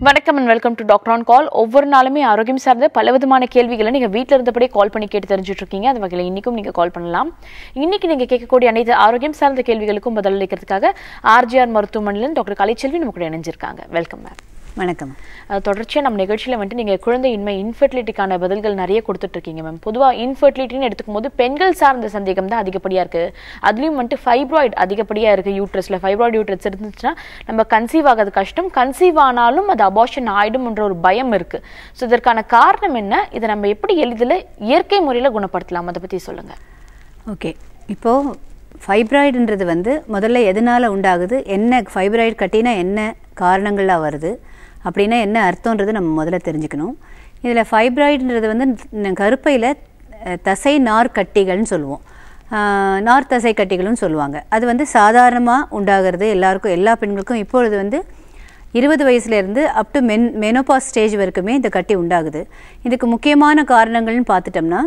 வணக்கம் and welcome to doctor on call ஒவ்வொரு நாளுமே ஆரோக்கியம் சார்ந்த பல விதமான கேள்விகளை நீங்கள் வீட்டில் இருந்தபடியே கால் பண்ணி கேட்டு தெரிஞ்சுட்டு இருக்கீங்க அது வகையில் இன்னைக்கும் நீங்கள் கால் பண்ணலாம் இன்னைக்கு நீங்கள் கேட்கக்கூடிய அனைத்து ஆரோக்கியம் சார்ந்த கேள்விகளுக்கும் பதில் அளிக்கிறதுக்காக ஆர்ஜிஆர் மருத்துவமனையில் டாக்டர் கலைச்செல்வி நம்ம கூட இணைஞ்சிருக்காங்க வெல்கம் மேம் வணக்கம் தொடர்ச்சியாக நம்ம நிகழ்ச்சியில் வந்துட்டு நீங்கள் குழந்தையின்மை இன்ஃபர்டிலிட்டிக்கான பதில்கள் நிறைய கொடுத்துட்டு இருக்கீங்க மேம் பொதுவாக இன்ஃபர்டிலிட்டின்னு எடுத்துக்கும் போது பெண்கள் சார்ந்த சந்தேகம் தான் அதிகப்படியாக இருக்குது அதுலேயும் வந்துட்டு ஃபைப்ராய்டு அதிகப்படியாக இருக்குது யூட்ரஸில் ஃபைப்ராய்டு யூட்ரஸ் இருந்துச்சுன்னா நம்ம கன்சீவ் ஆகிறது கஷ்டம் கன்சீவ் ஆனாலும் அது அபார்ஷன் ஆயிடும்ன்ற ஒரு பயம் இருக்குது ஸோ இதற்கான காரணம் என்ன இதை நம்ம எப்படி எளிதில் இயற்கை முறையில் குணப்படுத்தலாம் அதை பற்றி சொல்லுங்கள் ஓகே இப்போது ஃபைப்ராய்டுன்றது வந்து முதல்ல எதனால் உண்டாகுது என்ன ஃபைப்ராய்டு கட்டினா என்ன காரணங்களாக வருது அப்படின்னா என்ன அர்த்தன்றது நம்ம முதல்ல தெரிஞ்சுக்கணும் இதில் ஃபைப்ராய்டுன்றது வந்து ந- கருப்பையில் அஹ், தசை நார் கட்டிகள்னு சொல்லுவோம் ஆஹ், நார் தசை கட்டிகள்னு சொல்லுவாங்க அது வந்து சாதாரணமாக உண்டாகிறது எல்லாருக்கும் எல்லா பெண்களுக்கும் இப்பொழுது வந்து இருபது வயசுலேருந்து அப் டு மென் மெனோபாஸ் ஸ்டேஜ் வரைக்குமே இந்த கட்டி உண்டாகுது இதுக்கு முக்கியமான காரணங்கள்னு பார்த்துட்டோம்னா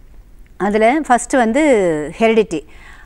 அதில் ஃபஸ்ட்டு வந்து ஹெரிடிட்டி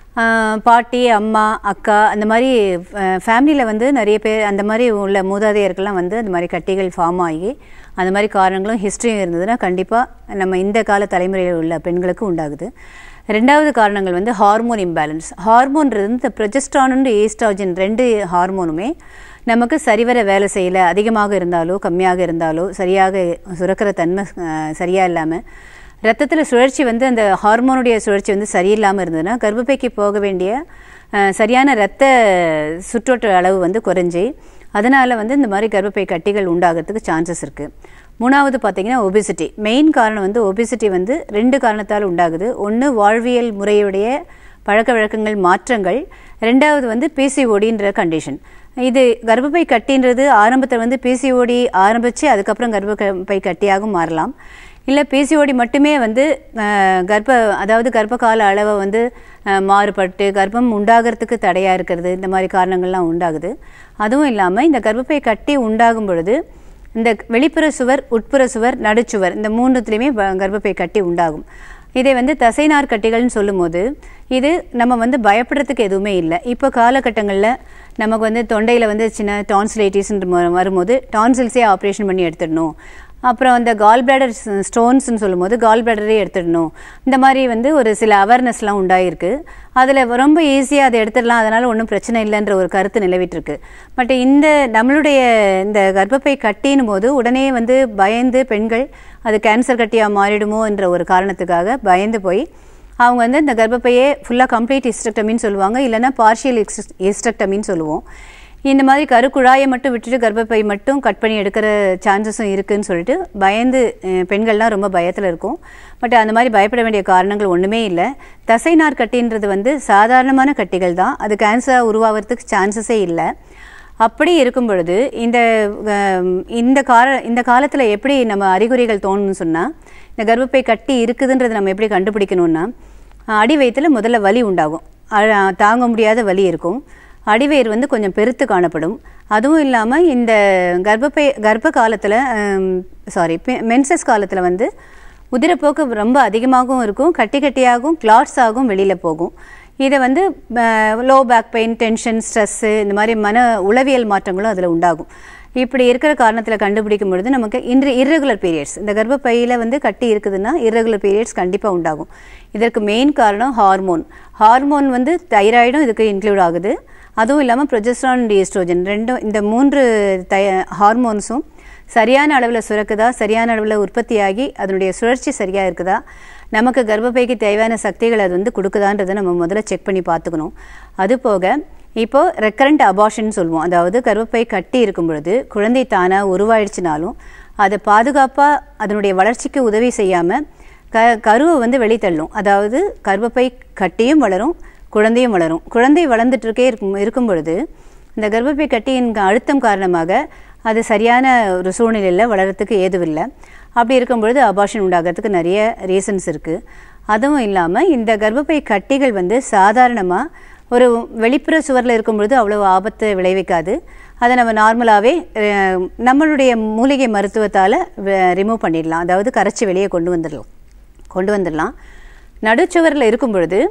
பாட்டி அம்மா அக்கா அந்த மாதிரி ஃபேமிலியில் வந்து நிறைய பேர் அந்த மாதிரி உள்ள மூதாதையர்கள்லாம் வந்து அந்த மாதிரி கட்டிகள் ஃபார்ம் ஆகி அந்த மாதிரி காரணங்களும் ஹிஸ்ட்ரியும் இருந்ததுன்னா கண்டிப்பாக நம்ம இந்த கால தலைமுறையில் உள்ள பெண்களுக்கு உண்டாகுது ரெண்டாவது காரணங்கள் வந்து ஹார்மோன் இம்பேலன்ஸ் ஹார்மோன்றது வந்து இந்த ப்ரொஜெஸ்ட்ரான் ஈஸ்ட்ராஜன் ரெண்டு ஹார்மோனுமே நமக்கு சரிவர வேலை செய்யலை அதிகமாக இருந்தாலோ கம்மியாக இருந்தாலோ சரியாக சுரக்கிற தன்மை அஹ், சரியா இல்லாமல் ரத்தத்தில் சுழற்சி வந்து அந்த ஹார்மோனுடைய சுழற்சி வந்து சரியில்லாமல் இருந்ததுன்னா கர்ப்பப்பைக்கு போக வேண்டிய அஹ், சரியான இரத்த சுற்றோட்ட அளவு வந்து குறைஞ்சி அதனால் வந்து இந்த மாதிரி கர்ப்பப்பை கட்டிகள் உண்டாகிறதுக்கு சான்சஸ் இருக்குது மூணாவது பார்த்தீங்கன்னா ஒபிசிட்டி மெயின் காரணம் வந்து ஒபிசிட்டி வந்து ரெண்டு காரணத்தால் உண்டாகுது ஒன்று வாழ்வியல் முறையுடைய பழக்க வழக்கங்கள் மாற்றங்கள் ரெண்டாவது வந்து பிசிஓடின்ற கண்டிஷன் இது கர்ப்பப்பை கட்டின்றது ஆரம்பத்தில் வந்து பிசிஓடி ஆரம்பித்து அதுக்கப்புறம் கர்ப்பப்பை கட்டியாகவும் மாறலாம் இல்லை பிசிஓடி மட்டுமே வந்து அஹ், கர்ப்ப அதாவது கர்ப்ப கால அளவை வந்து அஹ், மாறுபட்டு கர்ப்பம் உண்டாகிறதுக்கு தடையாக இருக்கிறது இந்த மாதிரி காரணங்கள்லாம் உண்டாகுது அதுவும் இல்லாமல் இந்த கர்ப்பப்பை கட்டி உண்டாகும் பொழுது இந்த வெளிப்புற சுவர் உட்புற சுவர் நடுச்சுவர் இந்த மூணுத்துலேயுமே ப- கர்ப்பப்பை கட்டி உண்டாகும் இதை வந்து தசைநார் கட்டிகள்னு சொல்லும்போது இது நம்ம வந்து பயப்படுறதுக்கு எதுவுமே இல்லை இப்போ காலகட்டங்களில் நமக்கு வந்து தொண்டையில் வந்து சின்ன டான்சிலைட்டிஸ்ன்ற வரும்போது டான்சில்ஸே ஆப்ரேஷன் பண்ணி எடுத்துடணும் அப்புறம் அந்த கால் பிளாடர் ஸ்டோன்ஸ்னு சொல்லும்போது கால் பிளாடரே எடுத்துடணும் இந்த மாதிரி வந்து ஒரு சில அவேர்னஸ்லாம் உண்டாயிருக்கு அதில் ரொம்ப ஈஸியாக அதை எடுத்துடலாம் அதனால் ஒன்றும் பிரச்சனை இல்லைன்ற ஒரு கருத்து நிலவிட்டு இருக்கு பட் இந்த நம்மளுடைய இந்த கர்ப்பப்பை கட்டினும் போது உடனே வந்து பயந்து பெண்கள் அது கேன்சர் கட்டியாக மாறிடுமோ என்ற ஒரு காரணத்துக்காக பயந்து போய் அவங்க வந்து இந்த கர்ப்பப்பையே ஃபுல்லாக கம்ப்ளீட் ஹிஸ்டக்டமின்னு சொல்லுவாங்க இல்லைன்னா பார்ஷியல் ஹிஸ்டக்டமின்னு சொல்லுவோம் இந்த மாதிரி கருக்குழாயை மட்டும் விட்டுட்டு கர்ப்பப்பை மட்டும் கட் பண்ணி எடுக்கிற சான்சஸும் இருக்குன்னு சொல்லிட்டு பயந்து அஹ், பெண்கள்லாம் ரொம்ப பயத்தில் இருக்கும் பட் அந்த மாதிரி பயப்பட வேண்டிய காரணங்கள் ஒன்றுமே இல்லை தசைநார் கட்டின்றது வந்து சாதாரணமான கட்டிகள் தான் அது கேன்சர் உருவாகிறதுக்கு சான்சஸே இல்லை அப்படி இருக்கும் பொழுது இந்த அஹ், இந்த கால இந்த காலத்தில் எப்படி நம்ம அறிகுறிகள் தோணும்னு சொன்னால் இந்த கர்ப்பப்பை கட்டி இருக்குதுன்றதை நம்ம எப்படி கண்டுபிடிக்கணும்னா அஹ், அடி வயித்துல முதல்ல வலி உண்டாகும் அழ- தாங்க முடியாத வலி இருக்கும் அடிவயிறு வந்து கொஞ்சம் பெருத்து காணப்படும் அதுவும் இல்லாமல் இந்த கர்ப்பப்பை கர்ப்ப காலத்தில் சாரி மென்சஸ் காலத்தில் வந்து உதிரப்போக்கு ரொம்ப அதிகமாகவும் இருக்கும் கட்டி கட்டியாகவும் கிளாட்ஸ் ஆகும் வெளியில் போகும் இதை வந்து low back pain tension stress இந்த மாதிரி மன உளவியல் மாற்றங்களும் அதில் உண்டாகும் இப்படி இருக்கிற காரணத்தில் கண்டுபிடிக்கும் பொழுது நமக்கு இன்று irregular பீரியட்ஸ் இந்த கர்ப்பப்பையில் வந்து கட்டி இருக்குதுன்னா irregular பீரியட்ஸ் கண்டிப்பாக உண்டாகும் இதற்கு மெயின் காரணம் ஹார்மோன் ஹார்மோன் வந்து தைராய்டும் இதுக்கு இன்க்ளூட் ஆகுது அதுவும் இல்லாமல் ப்ரொஜெஸ்ட்ரான் ஈஸ்ட்ரோஜன் ரெண்டும் இந்த மூன்று தை ஹார்மோன்ஸும் சரியான அளவில் சுரக்குதா சரியான அளவில் உற்பத்தியாகி அதனுடைய சுழற்சி சரியாக இருக்குதா நமக்கு கர்ப்பப்பைக்கு தேவையான சக்திகள் அது வந்து கொடுக்குதான்றதை நம்ம முதல்ல செக் பண்ணி பார்த்துக்கணும் அது போக இப்போ ரெக்கரண்ட் அபார்ஷன் சொல்லுவோம் அதாவது கர்ப்பப்பை கட்டி இருக்கும் பொழுது குழந்தை தானாக உருவாயிடுச்சுனாலும் அதை பாதுகாப்பாக அதனுடைய வளர்ச்சிக்கு உதவி செய்யாமல் க கருவை வந்து வெளித்தள்ளும் அதாவது கர்ப்பப்பை கட்டியும் வளரும் குழந்தையும் வளரும் குழந்தை வளர்ந்துட்டு இருக்கே இருக்கும் இருக்கும் பொழுது இந்த கர்ப்பப்பை கட்டியின் அழுத்தம் காரணமாக அது சரியான ஒரு சூழ்நிலையில் வளரத்துக்கு ஏதுவில்லை அப்படி இருக்கும் பொழுது அபார்ஷன் உண்டாகிறதுக்கு நிறைய ரீசன்ஸ் இருக்குது அதுவும் இல்லாமல் இந்த கர்ப்பப்பை கட்டிகள் வந்து சாதாரணமாக ஒரு வெளிப்புற சுவரில் இருக்கும் பொழுது அவ்வளோ ஆபத்தை விளைவிக்காது அதை நம்ம நார்மலாகவே நம்மளுடைய மூலிகை மருத்துவத்தால் ரிமூவ் பண்ணிடலாம் அதாவது கரைச்சி வெளியே கொண்டு வந்துடலாம் கொண்டு வந்துடலாம் நடுச்சுவரில் இருக்கும் பொழுது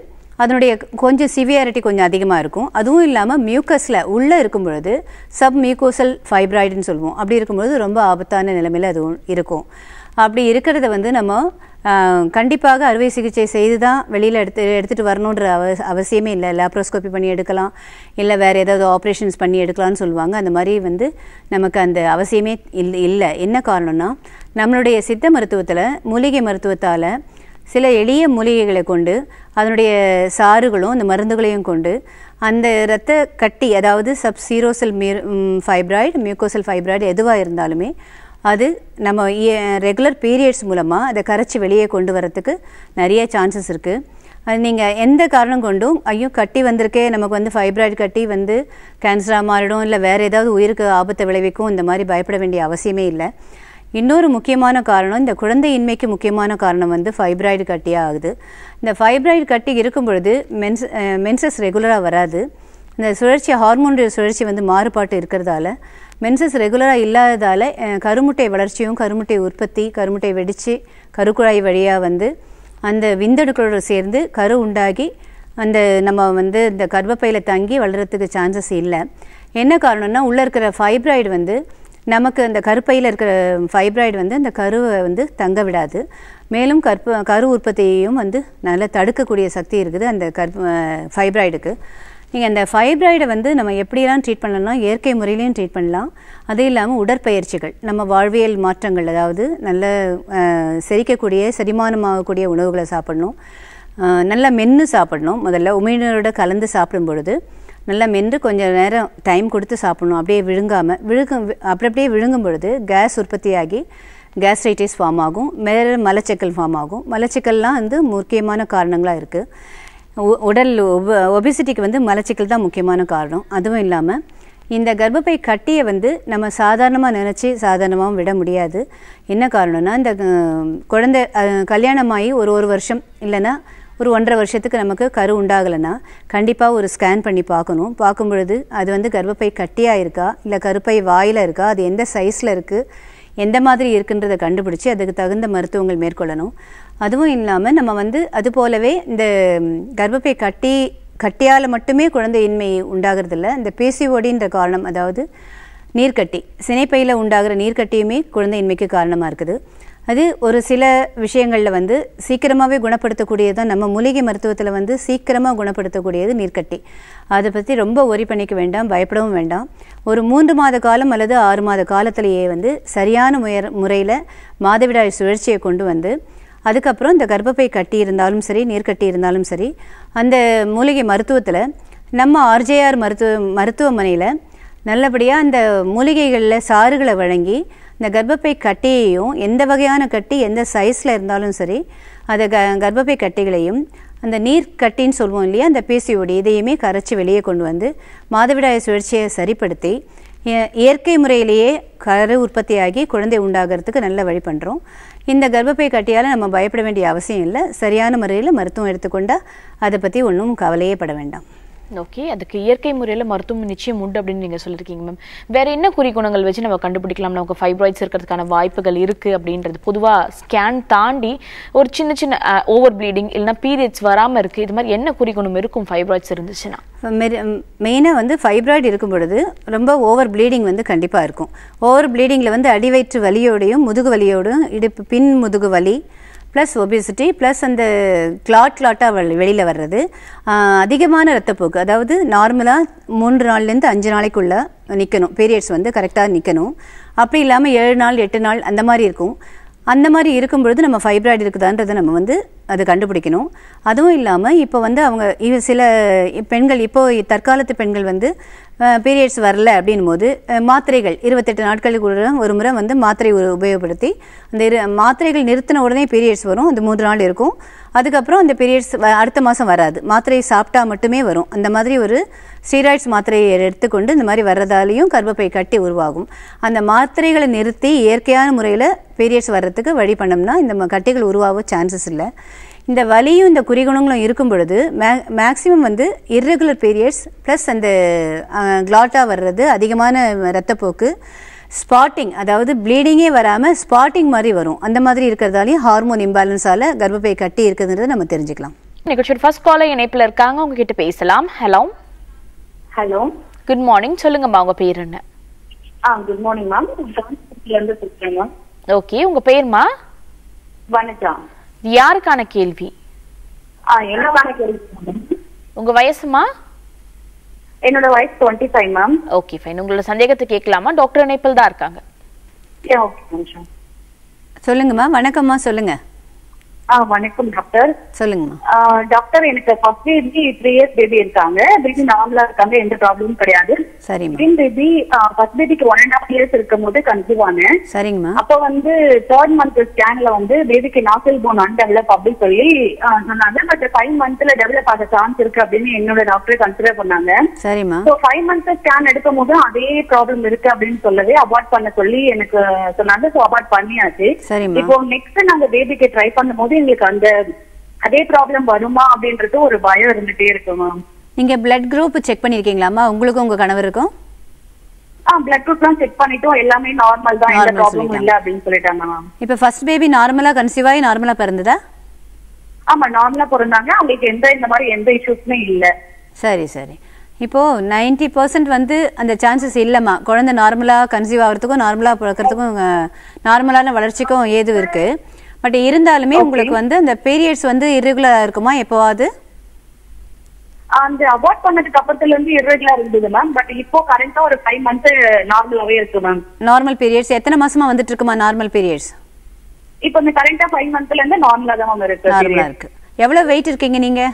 அதனுடைய கொஞ்சம் சிவியாரிட்டி கொஞ்சம் அதிகமாக இருக்கும் அதுவும் இல்லாமல் மியூக்கஸில் உள்ளே இருக்கும் பொழுது சப் மியூக்கோசல் ஃபைப்ராய்டுன்னு சொல்லுவோம் அப்படி இருக்கும்பொழுது ரொம்ப ஆபத்தான நிலைமையில் அது இருக்கும் அப்படி இருக்கிறத வந்து நம்ம ஆஹ், கண்டிப்பாக அறுவை சிகிச்சை செய்து தான் வெளியில் எடுத்து எடுத்துகிட்டு வரணுன்ற அவ அவசியமே இல்லை லேப்ரோஸ்கோபி பண்ணி எடுக்கலாம் இல்லை வேறு ஏதாவது ஆப்ரேஷன்ஸ் பண்ணி எடுக்கலாம்னு சொல்லுவாங்க அந்த மாதிரி வந்து நமக்கு அந்த அவசியமே இல்லை இல்லை என்ன காரணம்னா நம்மளுடைய சித்த மருத்துவத்தில் மூலிகை மருத்துவத்தால் சில எளிய மூலிகைகளை கொண்டு அதனுடைய சாறுகளும் அந்த மருந்துகளையும் கொண்டு அந்த இரத்த கட்டி அதாவது சப் சீரோசல் மியூ ஃபைப்ராய்டு மியூக்கோசல் ஃபைப்ராய்டு எதுவாக இருந்தாலுமே அது நம்ம ரெகுலர் பீரியட்ஸ் மூலமாக அதை கரைச்சி வெளியே கொண்டு வரத்துக்கு நிறைய சான்சஸ் இருக்குது அது நீங்கள் எந்த காரணம் கொண்டும் ஐயோ கட்டி வந்திருக்கே நமக்கு வந்து ஃபைப்ராய்டு கட்டி வந்து கேன்சராக மாறிடும் இல்லை வேறு ஏதாவது உயிருக்கு ஆபத்தை விளைவிக்கும் இந்த மாதிரி பயப்பட வேண்டிய அவசியமே இல்லை இன்னொரு முக்கியமான காரணம் இந்த குழந்தையின்மைக்கு முக்கியமான காரணம் வந்து ஃபைப்ராய்டு கட்டியாக ஆகுது இந்த ஃபைப்ராய்டு கட்டி இருக்கும் பொழுது மென்ஸ் மென்சஸ் ரெகுலராக வராது இந்த சுழற்சி ஹார்மோனுடைய சுழற்சி வந்து மாறுபாட்டு இருக்கிறதால மென்சஸ் ரெகுலராக இல்லாததால் அஹ், கருமுட்டை வளர்ச்சியும் கருமுட்டை உற்பத்தி கருமுட்டை வெடித்து கருக்குழாய் வழியாக வந்து அந்த விந்தணுக்களோடு சேர்ந்து கரு உண்டாகி அந்த நம்ம வந்து இந்த கர்ப்பப்பையில் தங்கி வளர்கிறதுக்கு சான்சஸ் இல்லை என்ன காரணம்னா உள்ளே இருக்கிற ஃபைப்ராய்டு வந்து நமக்கு அந்த கருப்பையில் இருக்கிற ஃபைப்ராய்டு வந்து அந்த கருவை வந்து தங்க விடாது மேலும் கற்ப கரு உற்பத்தியையும் வந்து நல்லா தடுக்கக்கூடிய சக்தி இருக்குது அந்த கற்ப ஃபைப்ராய்டுக்கு நீங்கள் அந்த ஃபைப்ராய்டை வந்து நம்ம எப்படியெல்லாம் ட்ரீட் பண்ணலாம்னா இயற்கை முறையிலையும் ட்ரீட் பண்ணலாம் அது இல்லாமல் உடற்பயிற்சிகள் நம்ம வாழ்வியல் மாற்றங்கள் அதாவது நல்ல அஹ், செரிக்கக்கூடிய செரிமானமாகக்கூடிய உணவுகளை சாப்பிடணும் அஹ், நல்லா மென்று சாப்பிடணும் முதல்ல உமிழ்நீரோட கலந்து சாப்பிடும் பொழுது நல்லா மென்று கொஞ்சம் நேரம் டைம் கொடுத்து சாப்பிடணும் அப்படியே விழுங்காமல் விழுங்கும் அப்படி அப்படியே விழுங்கும் பொழுது கேஸ் உற்பத்தியாகி கேஸ்ட்ரைட்டிஸ் ஃபார்ம் ஆகும் மேலே மலச்சிக்கல் ஃபார்ம் ஆகும் மலச்சிக்கல்லாம் வந்து முக்கியமான காரணங்களாக இருக்குது உ- உடல் ஒபிசிட்டிக்கு வந்து மலச்சிக்கல் தான் முக்கியமான காரணம் அதுவும் இல்லாமல் இந்த கர்ப்பப்பை கட்டியை வந்து நம்ம சாதாரணமாக நினச்சி சாதாரணமாகவும் விட முடியாது என்ன காரணம்னா இந்த அஹ், குழந்தை அஹ், கல்யாணமாகி ஒரு ஒரு வருஷம் இல்லைன்னா ஒரு ஒன்றரை வருஷத்துக்கு நமக்கு கரு உண்டாகலைன்னா கண்டிப்பாக ஒரு ஸ்கேன் பண்ணி பார்க்கணும் பார்க்கும் பொழுது அது வந்து கர்ப்பப்பை கட்டியாக இருக்கா இல்லை கருப்பை வாயில் இருக்கா அது எந்த சைஸில் இருக்குது எந்த மாதிரி இருக்குன்றதை கண்டுபிடிச்சி அதுக்கு தகுந்த மருத்துவங்கள் மேற்கொள்ளணும் அதுவும் இல்லாமல் நம்ம வந்து அது போலவே இந்த ம், கர்ப்பப்பை கட்டி கட்டியால் மட்டுமே குழந்தையின்மை உண்டாகிறதில்ல இந்த பேசிஓடின்ற காரணம் அதாவது நீர்க்கட்டி சினைப்பையில் உண்டாகிற நீர்க்கட்டியுமே குழந்தையின்மைக்கு காரணமாக இருக்குது அது ஒரு சில விஷயங்களில் வந்து சீக்கிரமாகவே குணப்படுத்தக்கூடியது தான் நம்ம மூலிகை மருத்துவத்தில் வந்து சீக்கிரமாக குணப்படுத்தக்கூடியது நீர்க்கட்டி அதை பற்றி ரொம்ப ஒரி பண்ணிக்க வேண்டாம் பயப்படவும் வேண்டாம் ஒரு மூன்று மாத காலம் அல்லது ஆறு மாத காலத்திலேயே வந்து சரியான முயர் முறையில் மாதவிடாய் சுழற்சியை கொண்டு வந்து அதுக்கப்புறம் இந்த கர்ப்பப்பை கட்டி இருந்தாலும் சரி நீர்க்கட்டி இருந்தாலும் சரி அந்த மூலிகை மருத்துவத்தில் நம்ம ஆர்ஜேஆர் மருத்துவ மருத்துவமனையில் நல்லபடியாக அந்த மூலிகைகளில் சாறுகளை வழங்கி இந்த கர்ப்பப்பை கட்டியையும் எந்த வகையான கட்டி எந்த சைஸில் இருந்தாலும் சரி அதை க கர்ப்பப்பை கட்டிகளையும் அந்த நீர் கட்டின்னு சொல்லுவோம் இல்லையா அந்த பிசிஓடி இதையுமே கரைச்சி வெளியே கொண்டு வந்து மாதவிடாய் சுழற்சியை சரிப்படுத்தி இய- இயற்கை முறையிலேயே கரு உற்பத்தியாகி குழந்தை உண்டாகிறதுக்கு நல்ல வழி பண்ணுறோம் இந்த கர்ப்பப்பை கட்டியால் நம்ம பயப்பட வேண்டிய அவசியம் இல்லை சரியான முறையில் மருத்துவம் எடுத்துக்கொண்டா அதை பற்றி ஒன்றும் கவலையே பட வேண்டாம் ஓகே அதுக்கு இயற்கை முறையில் மருத்துவம் நிச்சயம் உண்டு அப்படின்னு நீங்க சொல்லியிருக்கீங்க மேம் வேற என்ன குறிகுணங்கள் வச்சு நம்ம கண்டுபிடிக்கலாம் நமக்கு ஃபைப்ராய்ட்ஸ் இருக்கிறதுக்கான வாய்ப்புகள் இருக்கு அப்படின்றது பொதுவா ஸ்கேன் தாண்டி ஒரு சின்ன சின்ன ஓவர் ப்ளீடிங் இல்லைன்னா பீரியட்ஸ் வராம இருக்கு இது மாதிரி என்ன குறிகுணம் இருக்கும் ஃபைப்ராய்ட்ஸ் இருந்துச்சுன்னா மெயினாக வந்து ஃபைப்ராய்டு இருக்கும் பொழுது ரொம்ப ஓவர் ப்ளீடிங் வந்து கண்டிப்பாக இருக்கும் ஓவர் ப்ளீடிங்கில் வந்து அடிவயிற்று வலியோடையும் முதுகு வலியோடும் இடுப்பு பின் முதுகு வலி ப்ளஸ் ஒபிசிட்டி ப்ளஸ் அந்த கிளாட் கிளாட்டாக வெளியில் வர்றது ஆஹ், அதிகமான ரத்தப்போக்கு அதாவது நார்மலாக மூன்று நாள்லேருந்து அஞ்சு நாளைக்குள்ளே நிற்கணும் பீரியட்ஸ் வந்து கரெக்டாக நிற்கணும் அப்படி இல்லாமல் ஏழு நாள் எட்டு நாள் அந்த மாதிரி இருக்கும் அந்த மாதிரி இருக்கும் பொழுது நம்ம ஃபைப்ராய்டு இருக்குதான்றதை நம்ம வந்து அதை கண்டுபிடிக்கணும் அதுவும் இல்லாமல் இப்போ வந்து அவங்க இவ சில பெண்கள் இப்போ தற்காலத்து பெண்கள் வந்து பீரியட்ஸ் வரல அப்படின்னும் போது அஹ், மாத்திரைகள் இருபத்தெட்டு நாட்களுக்கு ஒரு ஒரு முறை வந்து மாத்திரை உ- உபயோகப்படுத்தி அந்த இரு மாத்திரைகள் நிறுத்தின உடனே பீரியட்ஸ் வரும் அந்த மூன்று நாள் இருக்கும் அதுக்கப்புறம் அந்த பீரியட்ஸ் அடுத்த மாதம் வராது மாத்திரையை சாப்பிட்டா மட்டுமே வரும் அந்த மாதிரி ஒரு ஸ்டீராய்ட்ஸ் மாத்திரையை எடுத்துக்கொண்டு இந்த மாதிரி வர்றதாலையும் கர்ப்பப்பை கட்டி உருவாகும் அந்த மாத்திரைகளை நிறுத்தி இயற்கையான முறையில் பீரியட்ஸ் வர்றதுக்கு வழி பண்ணோம்னா இந்த ம- கட்டிகள் உருவாக சான்சஸ் இல்லை இந்த வலியும் இந்த குறிகுணங்களும் இருக்கும் பொழுது மே மேக்ஸிமம் வந்து இர்ரெகுலர் பீரியட்ஸ் ப்ளஸ் அந்த கிளாட்டா வர்றது அதிகமான ரத்தப்போக்கு ஸ்பாட்டிங் அதாவது ப்ளீடிங்கே வராமல் ஸ்பாட்டிங் மாதிரி வரும் அந்த மாதிரி இருக்கிறதாலையும் ஹார்மோன் இம்பேலன்ஸால் கர்ப்பப்பை கட்டி இருக்குதுன்றதை நம்ம தெரிஞ்சுக்கலாம் நிகழ்ச்சியோட ஃபர்ஸ்ட் காலர் இணைப்புல இருக்காங்க உங்க கிட்ட பேசலாம் ஹலோ ஹலோ குட் மார்னிங் சொல்லுங்கம்மா உங்க பேர் என்ன ஆ குட் மார்னிங் மேம் கான்ஸ்டியூட்ல இருந்து பேசுறேன் மேம் ஓகே உங்க பேர்மா வணக்கம் இது யாருக்கான கேள்வி ஆ என்னவான கேள்வி ma'am? உங்க வயசுமா என்னோட வயசு twenty five ma'am okay fine உங்களோட சந்தேகத்தை கேட்கலாமா டாக்டர் இணைப்பில் தான் இருக்காங்க ஓகே மேம் சொல்லுங்கம்மா வணக்கம்மா சொல்லுங்க ஆ வணக்கம் டாக்டர் சொல்லுங்கம்மா ஆ, டாக்டர் எனக்கு first baby three years baby இருக்காங்க பேபி நார்மலா இருக்காங்க எந்த ப்ராப்ளமும் கிடையாது சரிம்மா செகண்ட் பேபி ஃபர்ஸ்ட் பேபிக்கு ஒன் அண்ட் ஹாஃப் இயர்ஸ் இருக்கும் போது கன்சீவ் ஆனேன் சரிங்கம்மா அப்ப வந்து தேர்ட் மந்த் ஸ்கேன்ல வந்து பேபிக்கு நாசல் போன் அன்டெவலப் அப்படின்னு சொல்லி ஆ, சொன்னாங்க பட் ஃபைவ் மந்த்ல டெவலப் ஆக சான்ஸ் இருக்கு அப்படின்னு என்னோட டாக்டர் கன்சிடர் பண்ணாங்க சரிம்மா ஸோ ஃபைவ் மந்த்ஸ் ஸ்கேன் எடுக்கும் போது அதே ப்ராப்ளம் இருக்கு அப்படின்னு சொல்லவே அவாய்ட் பண்ண சொல்லி எனக்கு சொன்னாங்க ஸோ அவாய்ட் பண்ணியாச்சு சரிம்மா இப்போ நெக்ஸ்ட் நாங்க பேபிக்கு ட்ரை பண்ணும்போது எங்களுக்கு அந்த அதே ப்ராப்ளம் வருமா அப்படின்றது ஒரு பயம் இருந்துட்டே இருக்கு மேம் நீங்க பிளட் குரூப் செக் பண்ணிருக்கீங்களாம்மா உங்களுக்கும் உங்க கணவருக்கும் ஆ பிளட் குரூப்லாம் செக் பண்ணிட்டோம் எல்லாமே நார்மல் தான் எந்த Normal ப்ராப்ளமும் சொல்லிட்டாங்க. இல்ல அப்படின்னு சொல்லிட்டாங்க மேம் இப்போ ஃபர்ஸ்ட் பேபி நார்மலா கன்சீவ் ஆகி நார்மலா பிறந்ததா ஆமா நார்மலா பிறந்தாங்க அவங்களுக்கு எந்த இந்த மாதிரி எந்த இஷ்யூஸுமே இல்ல சரி சரி இப்போ 90% பர்சன்ட் வந்து அந்த சான்சஸ் இல்லைம்மா குழந்தை நார்மலாக கன்சீவ் ஆகிறதுக்கும் நார்மலாக பிறக்கிறதுக்கும் நார்மலான வளர்ச்சிக்கும் ஏது இருக்கு பட் இருந்தாலுமே உங்களுக்கு வந்து அந்த பீரியட்ஸ் வந்து irregular இருக்குமா எப்போவாது அந்த அவாய்ட் பண்ணதுக்கு அப்புறத்துல இருந்து irregular இருந்தது மேம் பட் இப்போ கரண்டா ஒரு ஃபைவ் மந்த்ஸ் நார்மலாவே இருக்கு மேம் நார்மல் பீரியட்ஸ் எத்தனை மாசமா வந்துட்டு இருக்குமா நார்மல் பீரியட்ஸ் இப்போ இந்த கரண்டா ஃபைவ் மந்த்ல இருந்து நார்மலா தான் மேம் இருக்கு நார்மலாக இருக்கு எவ்வளோ வெயிட் இருக்கீங்க நீங்க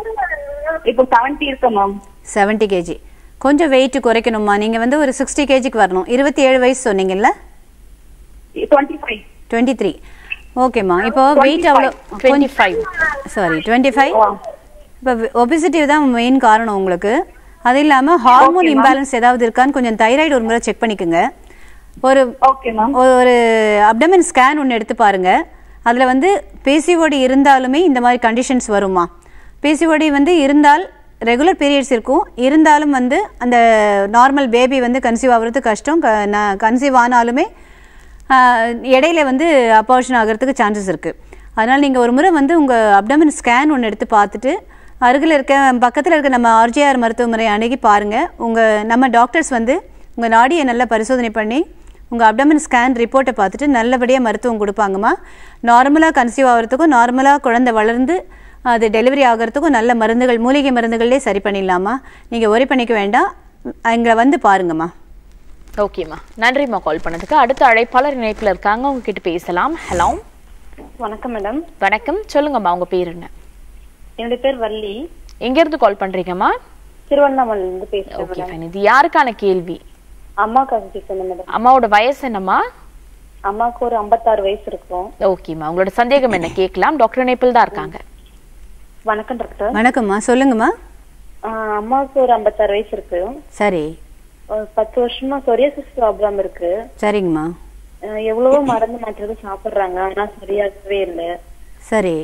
இப்போ செவன்டி இருக்கு மேம் 70 கேஜி கொஞ்சம் வெயிட் குறைக்கணுமா நீங்க வந்து ஒரு சிக்ஸ்டி கேஜிக்கு வரணும் இருபத்தி ஏழு வயசு சொன்னீங்கல்ல டுவெண்ட்டி ஃபைவ் டுவெண்ட்டி த்ரீ ஓகேம்மா இப்போ வெயிட் அவ்வளோ twenty five sorry twenty five இப்போ ஒபிசிட்டி தான் மெயின் காரணம் உங்களுக்கு அது இல்லாமல் ஹார்மோன் இம்பேலன்ஸ் ஏதாவது இருக்கான்னு கொஞ்சம் தைராய்டு ஒரு முறை செக் பண்ணிக்கோங்க ஒரு ஓகே மேம் ஒரு அப்டமன் ஸ்கேன் ஒன்று எடுத்து பாருங்க அதில் வந்து பிசிஓடி இருந்தாலுமே இந்த மாதிரி கண்டிஷன்ஸ் வருமா பிசிஓடி வந்து இருந்தால் ரெகுலர் பீரியட்ஸ் இருக்கும் இருந்தாலும் வந்து அந்த நார்மல் பேபி வந்து கன்சீவ் ஆகுறது கஷ்டம் கன்சீவ் ஆனாலுமே ஆஹ், இடையில வந்து அபார்ஷன் ஆகிறதுக்கு சான்சஸ் இருக்குது அதனால் நீங்கள் ஒரு முறை வந்து உங்கள் அப்டமன் ஸ்கேன் ஒன்று எடுத்து பார்த்துட்டு அருகில் இருக்க பக்கத்தில் இருக்க நம்ம ஆர்ஜிஆர் மருத்துவமனை அணுகி பாருங்கள் உங்கள் நம்ம டாக்டர்ஸ் வந்து உங்கள் நாடியை நல்லா பரிசோதனை பண்ணி உங்கள் அப்டமன் ஸ்கேன் ரிப்போர்ட்டை பார்த்துட்டு நல்லபடியாக மருத்துவம் கொடுப்பாங்கம்மா நார்மலாக கன்சீவ் ஆகிறதுக்கும் நார்மலாக குழந்தை வளர்ந்து அது டெலிவரி ஆகிறதுக்கும் நல்ல மருந்துகள் மூலிகை மருந்துகளே சரி பண்ணிடலாமா நீங்கள் ஒரி பண்ணிக்க வேண்டாம் எங்களை வந்து பாருங்கம்மா ஓகேம்மா நன்றிம்மா கால் பண்ணதுக்கு அடுத்த அழைப்பாளர் இணைப்பில் இருக்காங்க உங்க கிட்ட பேசலாம் ஹலோ வணக்கம் மேடம் வணக்கம் சொல்லுங்கம்மா உங்க பேர் என்ன என்னுடைய பேர் வள்ளி எங்க இருந்து கால் பண்றீங்கம்மா திருவண்ணாமலையில இருந்து பேசுறேன் ஓகே மேடம் ஃபைன் இது யாருக்கான கேள்வி அம்மாக்காக கேட்கணும் மேடம் அம்மாவோட வயசு என்னம்மா அம்மாவுக்கு ஒரு ஐம்பத்தாறு வயசு இருக்கும் ஓகேம்மா உங்களோட சந்தேகம் என்ன கேட்கலாம் டாக்டர் இணைப்பில் தான் இருக்காங்க வணக்கம் டாக்டர் வணக்கம்மா சொல்லுங்கம்மா ஆஹ் அம்மாவுக்கு ஒரு ஐம்பத்தாறு வயசு இருக்கு சரி ஒரு பத்து வருஷமா சொரியாசிஸ் ப்ராப்ளம் இருக்கு சரிங்கம்மா ஆஹ் எவ்வளவோ மருந்து மாத்திரை சாப்பிடுறாங்க ஆனா சரியாகவே இல்லை சரி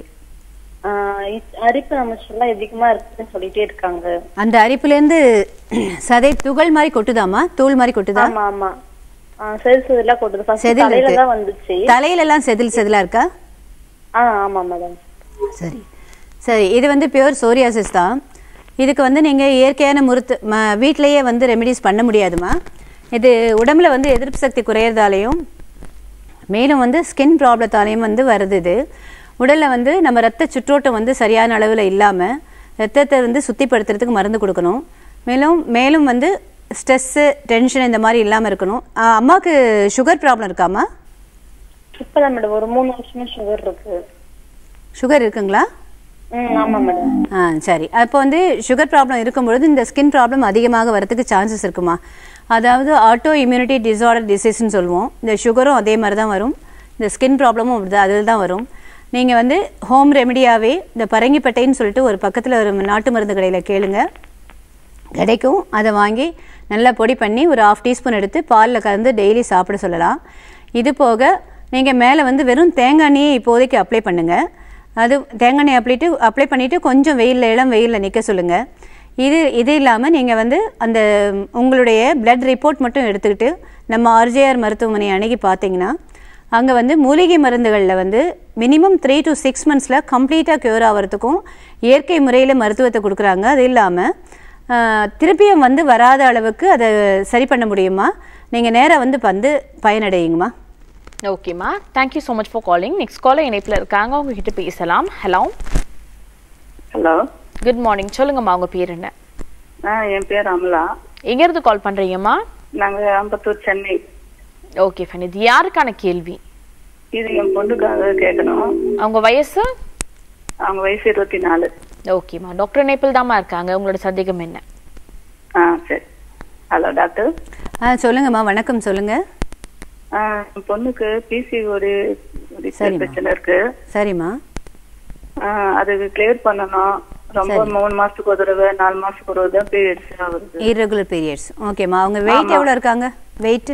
ஆஹ் இ- அரிப்பு அமைச்சர்லாம் அதிகமா இருக்குன்னு சொல்லிட்டே இருக்காங்க அந்த அரிப்புலேருந்து சதை துகள் மாதிரி கொட்டுதாம்மா தூள் மாதிரி கொட்டுதா ஆமா ஆமா ஆஹ் செதில் செதிலா கொட்டுது ஃபர்ஸ்ட் செதில் தலையில இருக்கு. தான் வந்துச்சு தலையிலலாம் செதில் செதிலா இருக்கா ஆ ஆமா மேடம் சரி சரி இது வந்து பியூர் சோரியாசிஸ் தான் இதுக்கு வந்து நீங்கள் இயற்கையான முறுத்து ம வீட்டிலையே வந்து ரெமெடிஸ் பண்ண முடியாதுமா இது உடம்புல வந்து எதிர்ப்பு சக்தி குறையிறதாலையும் மேலும் வந்து ஸ்கின் ப்ராப்ளத்தாலையும் வந்து வருது இது உடலில் வந்து நம்ம ரத்த சுற்றோட்டம் வந்து சரியான அளவில் இல்லாமல் ரத்தத்தை வந்து சுத்திப்படுத்துறதுக்கு மருந்து கொடுக்கணும் மேலும் மேலும் வந்து ஸ்ட்ரெஸ்ஸு டென்ஷன் இந்த மாதிரி இல்லாமல் இருக்கணும் ஆ, அம்மாவுக்கு சுகர் ப்ராப்ளம் இருக்காம்மா இப்பதான் மேடம் ஒரு மூணு வருஷமா சுகர் இருக்கு சுகர் இருக்குங்களா ம் ஆமா மேடம் ஆ சரி அப்போ வந்து சுகர் ப்ராப்ளம் இருக்கும்பொழுது இந்த ஸ்கின் ப்ராப்ளம் அதிகமாக வரதுக்கு சான்சஸ் இருக்குமா அதாவது ஆட்டோ இம்யூனிட்டி டிசார்டர் டிசீஸ்னு சொல்லுவோம் இந்த சுகரும் அதே மாதிரி தான் வரும் இந்த ஸ்கின் ப்ராப்ளமும் அப்படி அதில் தான் வரும் நீங்கள் வந்து ஹோம் ரெமெடியாகவே இந்த பரங்கிப்பட்டைன்னு சொல்லிட்டு ஒரு பக்கத்தில் ஒரு நாட்டு மருந்து கடையில் கேளுங்க கிடைக்கும் அதை வாங்கி நல்லா பொடி பண்ணி ஒரு ஆஃப் டீஸ்பூன் எடுத்து பாலில் கலந்து டெய்லி சாப்பிட சொல்லலாம் இது போக நீங்கள் மேலே வந்து வெறும் தேங்காய் எண்ணெயை இப்போதைக்கு அப்ளை பண்ணுங்கள் அது தேங்காய் எண்ணெய் அப்ளைட்டு அப்ளை பண்ணிவிட்டு கொஞ்சம் வெயிலில் இளம் வெயிலில் நிற்க சொல்லுங்கள் இது இது இல்லாமல் நீங்கள் வந்து அந்த உங்களுடைய பிளட் ரிப்போர்ட் மட்டும் எடுத்துக்கிட்டு நம்ம ஆர்ஜேஆர் மருத்துவமனை அணுகி பார்த்தீங்கன்னா அங்கே வந்து மூலிகை மருந்துகளில் வந்து மினிமம் த்ரீ டு சிக்ஸ் மந்த்ஸில் கம்ப்ளீட்டாக க்யூர் ஆகிறதுக்கும் இயற்கை முறையில் மருத்துவத்தை கொடுக்குறாங்க அது இல்லாமல் திருப்பியும் வந்து வராத அளவுக்கு அதை சரி பண்ண முடியுமா நீங்கள் நேராக வந்து வந்து பயனடையுங்கம்மா ஓகேம்மா thank you so much for calling next caller இணைப்பில் இருக்காங்க அவங்க கிட்ட பேசலாம் ஹலோ ஹலோ குட் மார்னிங் சொல்லுங்கம்மா உங்க பேர் என்ன ஆ என் பேர் அமலா எங்கேருந்து கால் பண்றீங்கம்மா நாங்க அம்பத்தூர் சென்னை ஓகே ஃபைன் இது யாருக்கான கேள்வி இது என் பொண்ணுக்காக கேட்கணும் அவங்க வயசு அவங்க வயசு இருபத்தி நாலு ஓகேம்மா டாக்டர் இணைப்பில் தாம்மா இருக்காங்க உங்களோட சந்தேகம் என்ன ஆ சரி ஹலோ டாக்டர் ஆ சொல்லுங்கம்மா வணக்கம் சொல்லுங்கள் ஆ, என் பொண்ணுக்கு பிசி ஒரு ஒரு சரிம்மா. பிரச்சனை இருக்கு சரிம்மா ஆ, அதுக்கு கிளியர் பண்ணணும் ரொம்ப மூணு மாசத்துக்கு ஒரு தடவை நாலு மாசத்துக்கு ஒரு தடவை பீரியட்ஸ் வருது irregular பீரியட்ஸ் ஓகேம்மா அவங்க வெயிட் எவ்வளோ இருக்காங்க வெயிட்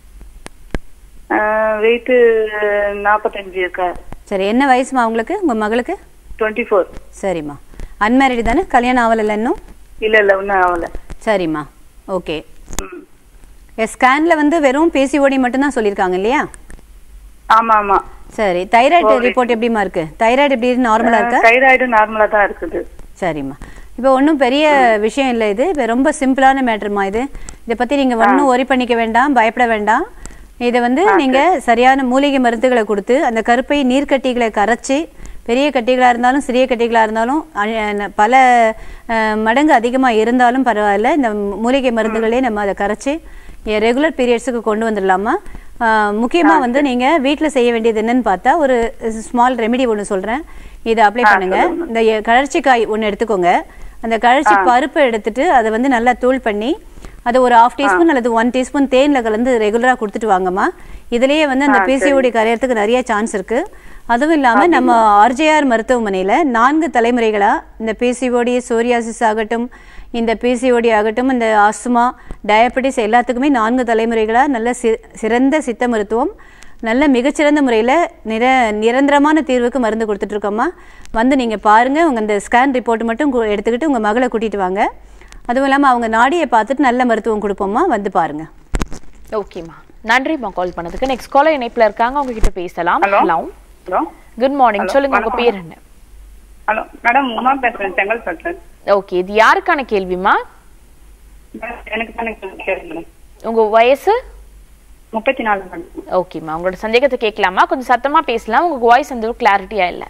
வெயிட் நாற்பத்தஞ்சு இருக்கா சரி என்ன வயசுமா அவங்களுக்கு உங்கள் மகளுக்கு டுவெண்ட்டி ஃபோர் சரிம்மா அன்மேரிடு தானே கல்யாணம் ஆகலைல்ல இன்னும் இல்ல இல்ல ஒன்றும் ஆகல சரிம்மா ஓகே ம். ஸ்கேனில் வந்து வெறும் பிசிஓடி மட்டும்தான் சொல்லியிருக்காங்க இல்லையா ஆமா ஆமா சரி தைராய்டு ரிப்போர்ட் எப்படிம்மா இருக்கு தைராய்டு எப்படி நார்மலாக இருக்கா தைராய்டு நார்மலா தான் இருக்குது சரிம்மா இப்போ ஒன்றும் பெரிய விஷயம் இல்லை இது இப்போ ரொம்ப சிம்பிளான மேட்டர்மா இது இதை பற்றி நீங்கள் ஒன்றும் ஒரி பண்ணிக்க வேண்டாம் பயப்பட வேண்டாம் இதை வந்து நீங்கள் சரியான மூலிகை மருந்துகளை கொடுத்து அந்த கருப்பை நீர்க்கட்டிகளை கரைச்சி பெரிய கட்டிகளாக இருந்தாலும் சிறிய கட்டிகளாக இருந்தாலும் அ- அ- பல அஹ், மடங்கு அதிகமாக இருந்தாலும் பரவாயில்ல இந்த மூலிகை மருந்துகளே நம்ம அதை கரைச்சி ரெகுலர் பீரியட்ஸுக்கு கொண்டு வந்துடலாமா முக்கியமாக வந்து நீங்கள் வீட்டில் செய்ய வேண்டியது என்னன்னு பார்த்தா ஒரு ஸ்மால் ரெமெடி ஒன்று சொல்கிறேன் இதை அப்ளை பண்ணுங்க இந்த எ- கழற்சிக்காய் ஒன்று எடுத்துக்கோங்க அந்த கழற்சி பருப்பை எடுத்துட்டு அதை வந்து நல்லா தூள் பண்ணி அதை ஒரு ஹாஃப் டீஸ்பூன் அல்லது ஒன் டீஸ்பூன் தேனில் கலந்து ரெகுலராக கொடுத்துட்டு வாங்கம்மா இதுலேயே வந்து அந்த பிசிஓடி கரையறதுக்கு நிறைய சான்ஸ் இருக்கு அதுவும் இல்லாமல் நம்ம ஆர்ஜேஆர் மருத்துவமனையில் நான்கு தலைமுறைகளாக இந்த பிசிஓடி சோரியாசிஸ் ஆகட்டும் இந்த பிசிஓடி ஆகட்டும் இந்த ஆஸ்துமா டயபெட்டிஸ் எல்லாத்துக்குமே நான்கு தலைமுறைகளாக நல்ல சி- சிறந்த சித்த மருத்துவம் நல்ல மிகச்சிறந்த முறையில் நிர நிரந்தரமான தீர்வுக்கு மருந்து கொடுத்துட்டு இருக்கோம்மா வந்து நீங்கள் பாருங்கள் உங்கள் இந்த ஸ்கேன் ரிப்போர்ட் மட்டும் கு- எடுத்துக்கிட்டு உங்கள் மகளை கூட்டிகிட்டு வாங்க அதுவும் இல்லாமல் அவங்க நாடியை பார்த்துட்டு நல்ல மருத்துவம் கொடுப்போம்மா வந்து பாருங்கள் ஓகேம்மா நன்றிம்மா கால் பண்ணதுக்கு நெக்ஸ்ட் காலர் இணைப்பில் இருக்காங்க அவங்க கிட்ட பேசலாம் Hello. Hello hello good morning Hello, சொல்லுங்க உங்க வணக்கம். பேர் என்ன ஹலோ மேடம் உமா பேசுறேன் செங்கல்பட்டு ஓகே இது யாருக்கான கேள்விமா எனக்கு தானே கேட்குறேன் மேடம் உங்க வயசு முப்பத்தி நாலு மேடம் ஓகேம்மா உங்களோட சந்தேகத்தை கேட்கலாமா கொஞ்சம் சத்தமா பேசலாம் உங்க வாய்ஸ் அந்த கிளாரிட்டியா இல்ல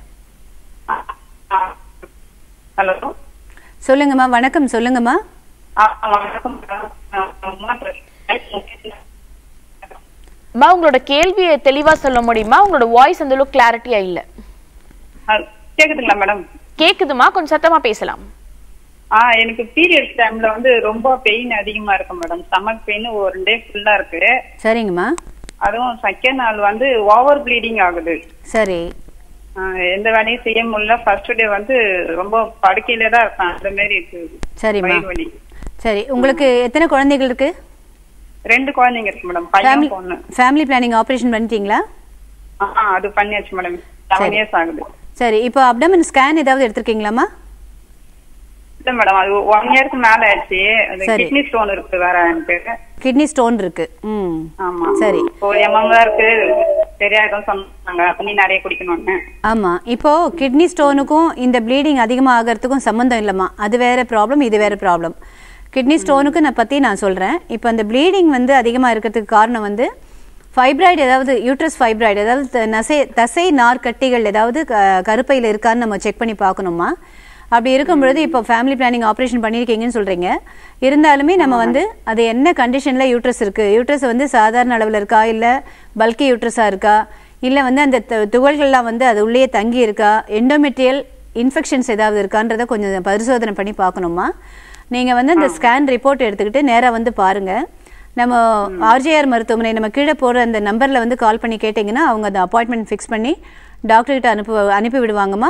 ஹலோ சொல்லுங்கம்மா வணக்கம் சொல்லுங்கம்மா வணக்கம் மேடம் ஆ, உமா பேசுறேன். அம்மா உங்களோட கேள்வியை தெளிவா சொல்ல முடியுமா உங்களோட வாய்ஸ் அந்த அளவுக்கு கிளாரிட்டியா இல்ல ஆ, கேக்குதுங்களா மேடம் கேக்குதுமா கொஞ்சம் சத்தமா பேசலாம் ஆ எனக்கு பீரியட்ஸ் டைம்ல வந்து ரொம்ப பெயின் அதிகமா இருக்கு மேடம் ஸ்டமக் பெயின் ஒரு டே ஃபுல்லா இருக்கு சரிங்கம்மா அதுவும் செகண்ட் நாள் வந்து ஓவர் ப்ளீடிங் ஆகுது சரி ஆ, எந்த வேலையும் செய்ய முடியல ஃபர்ஸ்ட் டே வந்து ரொம்ப படுக்கையில தான் இருப்பேன் அந்த மாதிரி இருக்கு சரிம்மா வயிறு வலி சரி உங்களுக்கு எத்தனை குழந்தைகள் இருக்கு ரெண்டு குழந்தைங்க இருக்கு மேடம் பையன் ஃபேமிலி பொண்ணு ஃபேமிலி பிளானிங் ஆப்ரேஷன் பண்ணிட்டீங்களா ஆ அது பண்ணியாச்சு மேடம் செவன் இயர்ஸ் ஆகுது சரி இப்போ அப்டமன் ஸ்கேன் ஏதாவது எடுத்திருக்கீங்களாம்மா இல்ல மேடம் அது ஒன் இயருக்கு மேல ஆச்சு அது சரி. கிட்னி ஸ்டோன் இருக்கு வேற எனக்கு கிட்னி ஸ்டோன் இருக்கு ம் ஆமா சரி இப்போ எம்எம் தான் இருக்கு சரியாயிடும் சொன்னாங்க தண்ணி நிறைய குடிக்கணும்னு ஆமாம் இப்போ கிட்னி ஸ்டோனுக்கும் இந்த ப்ளீடிங் அதிகமாக ஆகிறதுக்கும் சம்மந்தம் இல்லைம்மா அது வேற ப்ராப்ளம் இது வேற ப்ராப்ளம் கிட்னி ஸ்டோனுக்கு நான் பற்றி நான் சொல்கிறேன் இப்போ அந்த ப்ளீடிங் வந்து அதிகமாக இருக்கிறதுக்கு காரணம் வந்து ஃபைப்ராய்டு ஏதாவது யூட்ரஸ் ஃபைப்ராய்டு ஏதாவது த- நசை தசை நார்க்கட்டிகள் ஏதாவது க கருப்பையில் இருக்கான்னு நம்ம செக் பண்ணி பார்க்கணுமா அப்படி இருக்கும் பொழுது இப்போ ஃபேமிலி பிளானிங் ஆப்ரேஷன் பண்ணியிருக்கீங்கன்னு சொல்கிறீங்க இருந்தாலுமே நம்ம வந்து அது என்ன கண்டிஷனில் யூட்ரஸ் இருக்குது யூட்ரஸ் வந்து சாதாரண அளவில் இருக்கா இல்லை பல்கி யூட்ரஸாக இருக்கா இல்லை வந்து அந்த து- துகள்கள்லாம் வந்து அது உள்ளே தங்கி இருக்கா எண்டோமெட்ரியல் இன்ஃபெக்ஷன்ஸ் ஏதாவது இருக்கான்றதை கொஞ்சம் பரிசோதனை பண்ணி பார்க்கணுமா நீங்கள் வந்து அந்த ஸ்கேன் ரிப்போர்ட் எடுத்துக்கிட்டு நேராக வந்து பாருங்கள் நம்ம ஆர்ஜேஆர் மருத்துவமனை நம்ம கீழே போகிற அந்த நம்பரில் வந்து கால் பண்ணி கேட்டிங்கன்னா அவங்க அந்த அப்பாயின்மெண்ட் ஃபிக்ஸ் பண்ணி டாக்டர்கிட்ட அனுப்பு அனுப்பி விடுவாங்கம்மா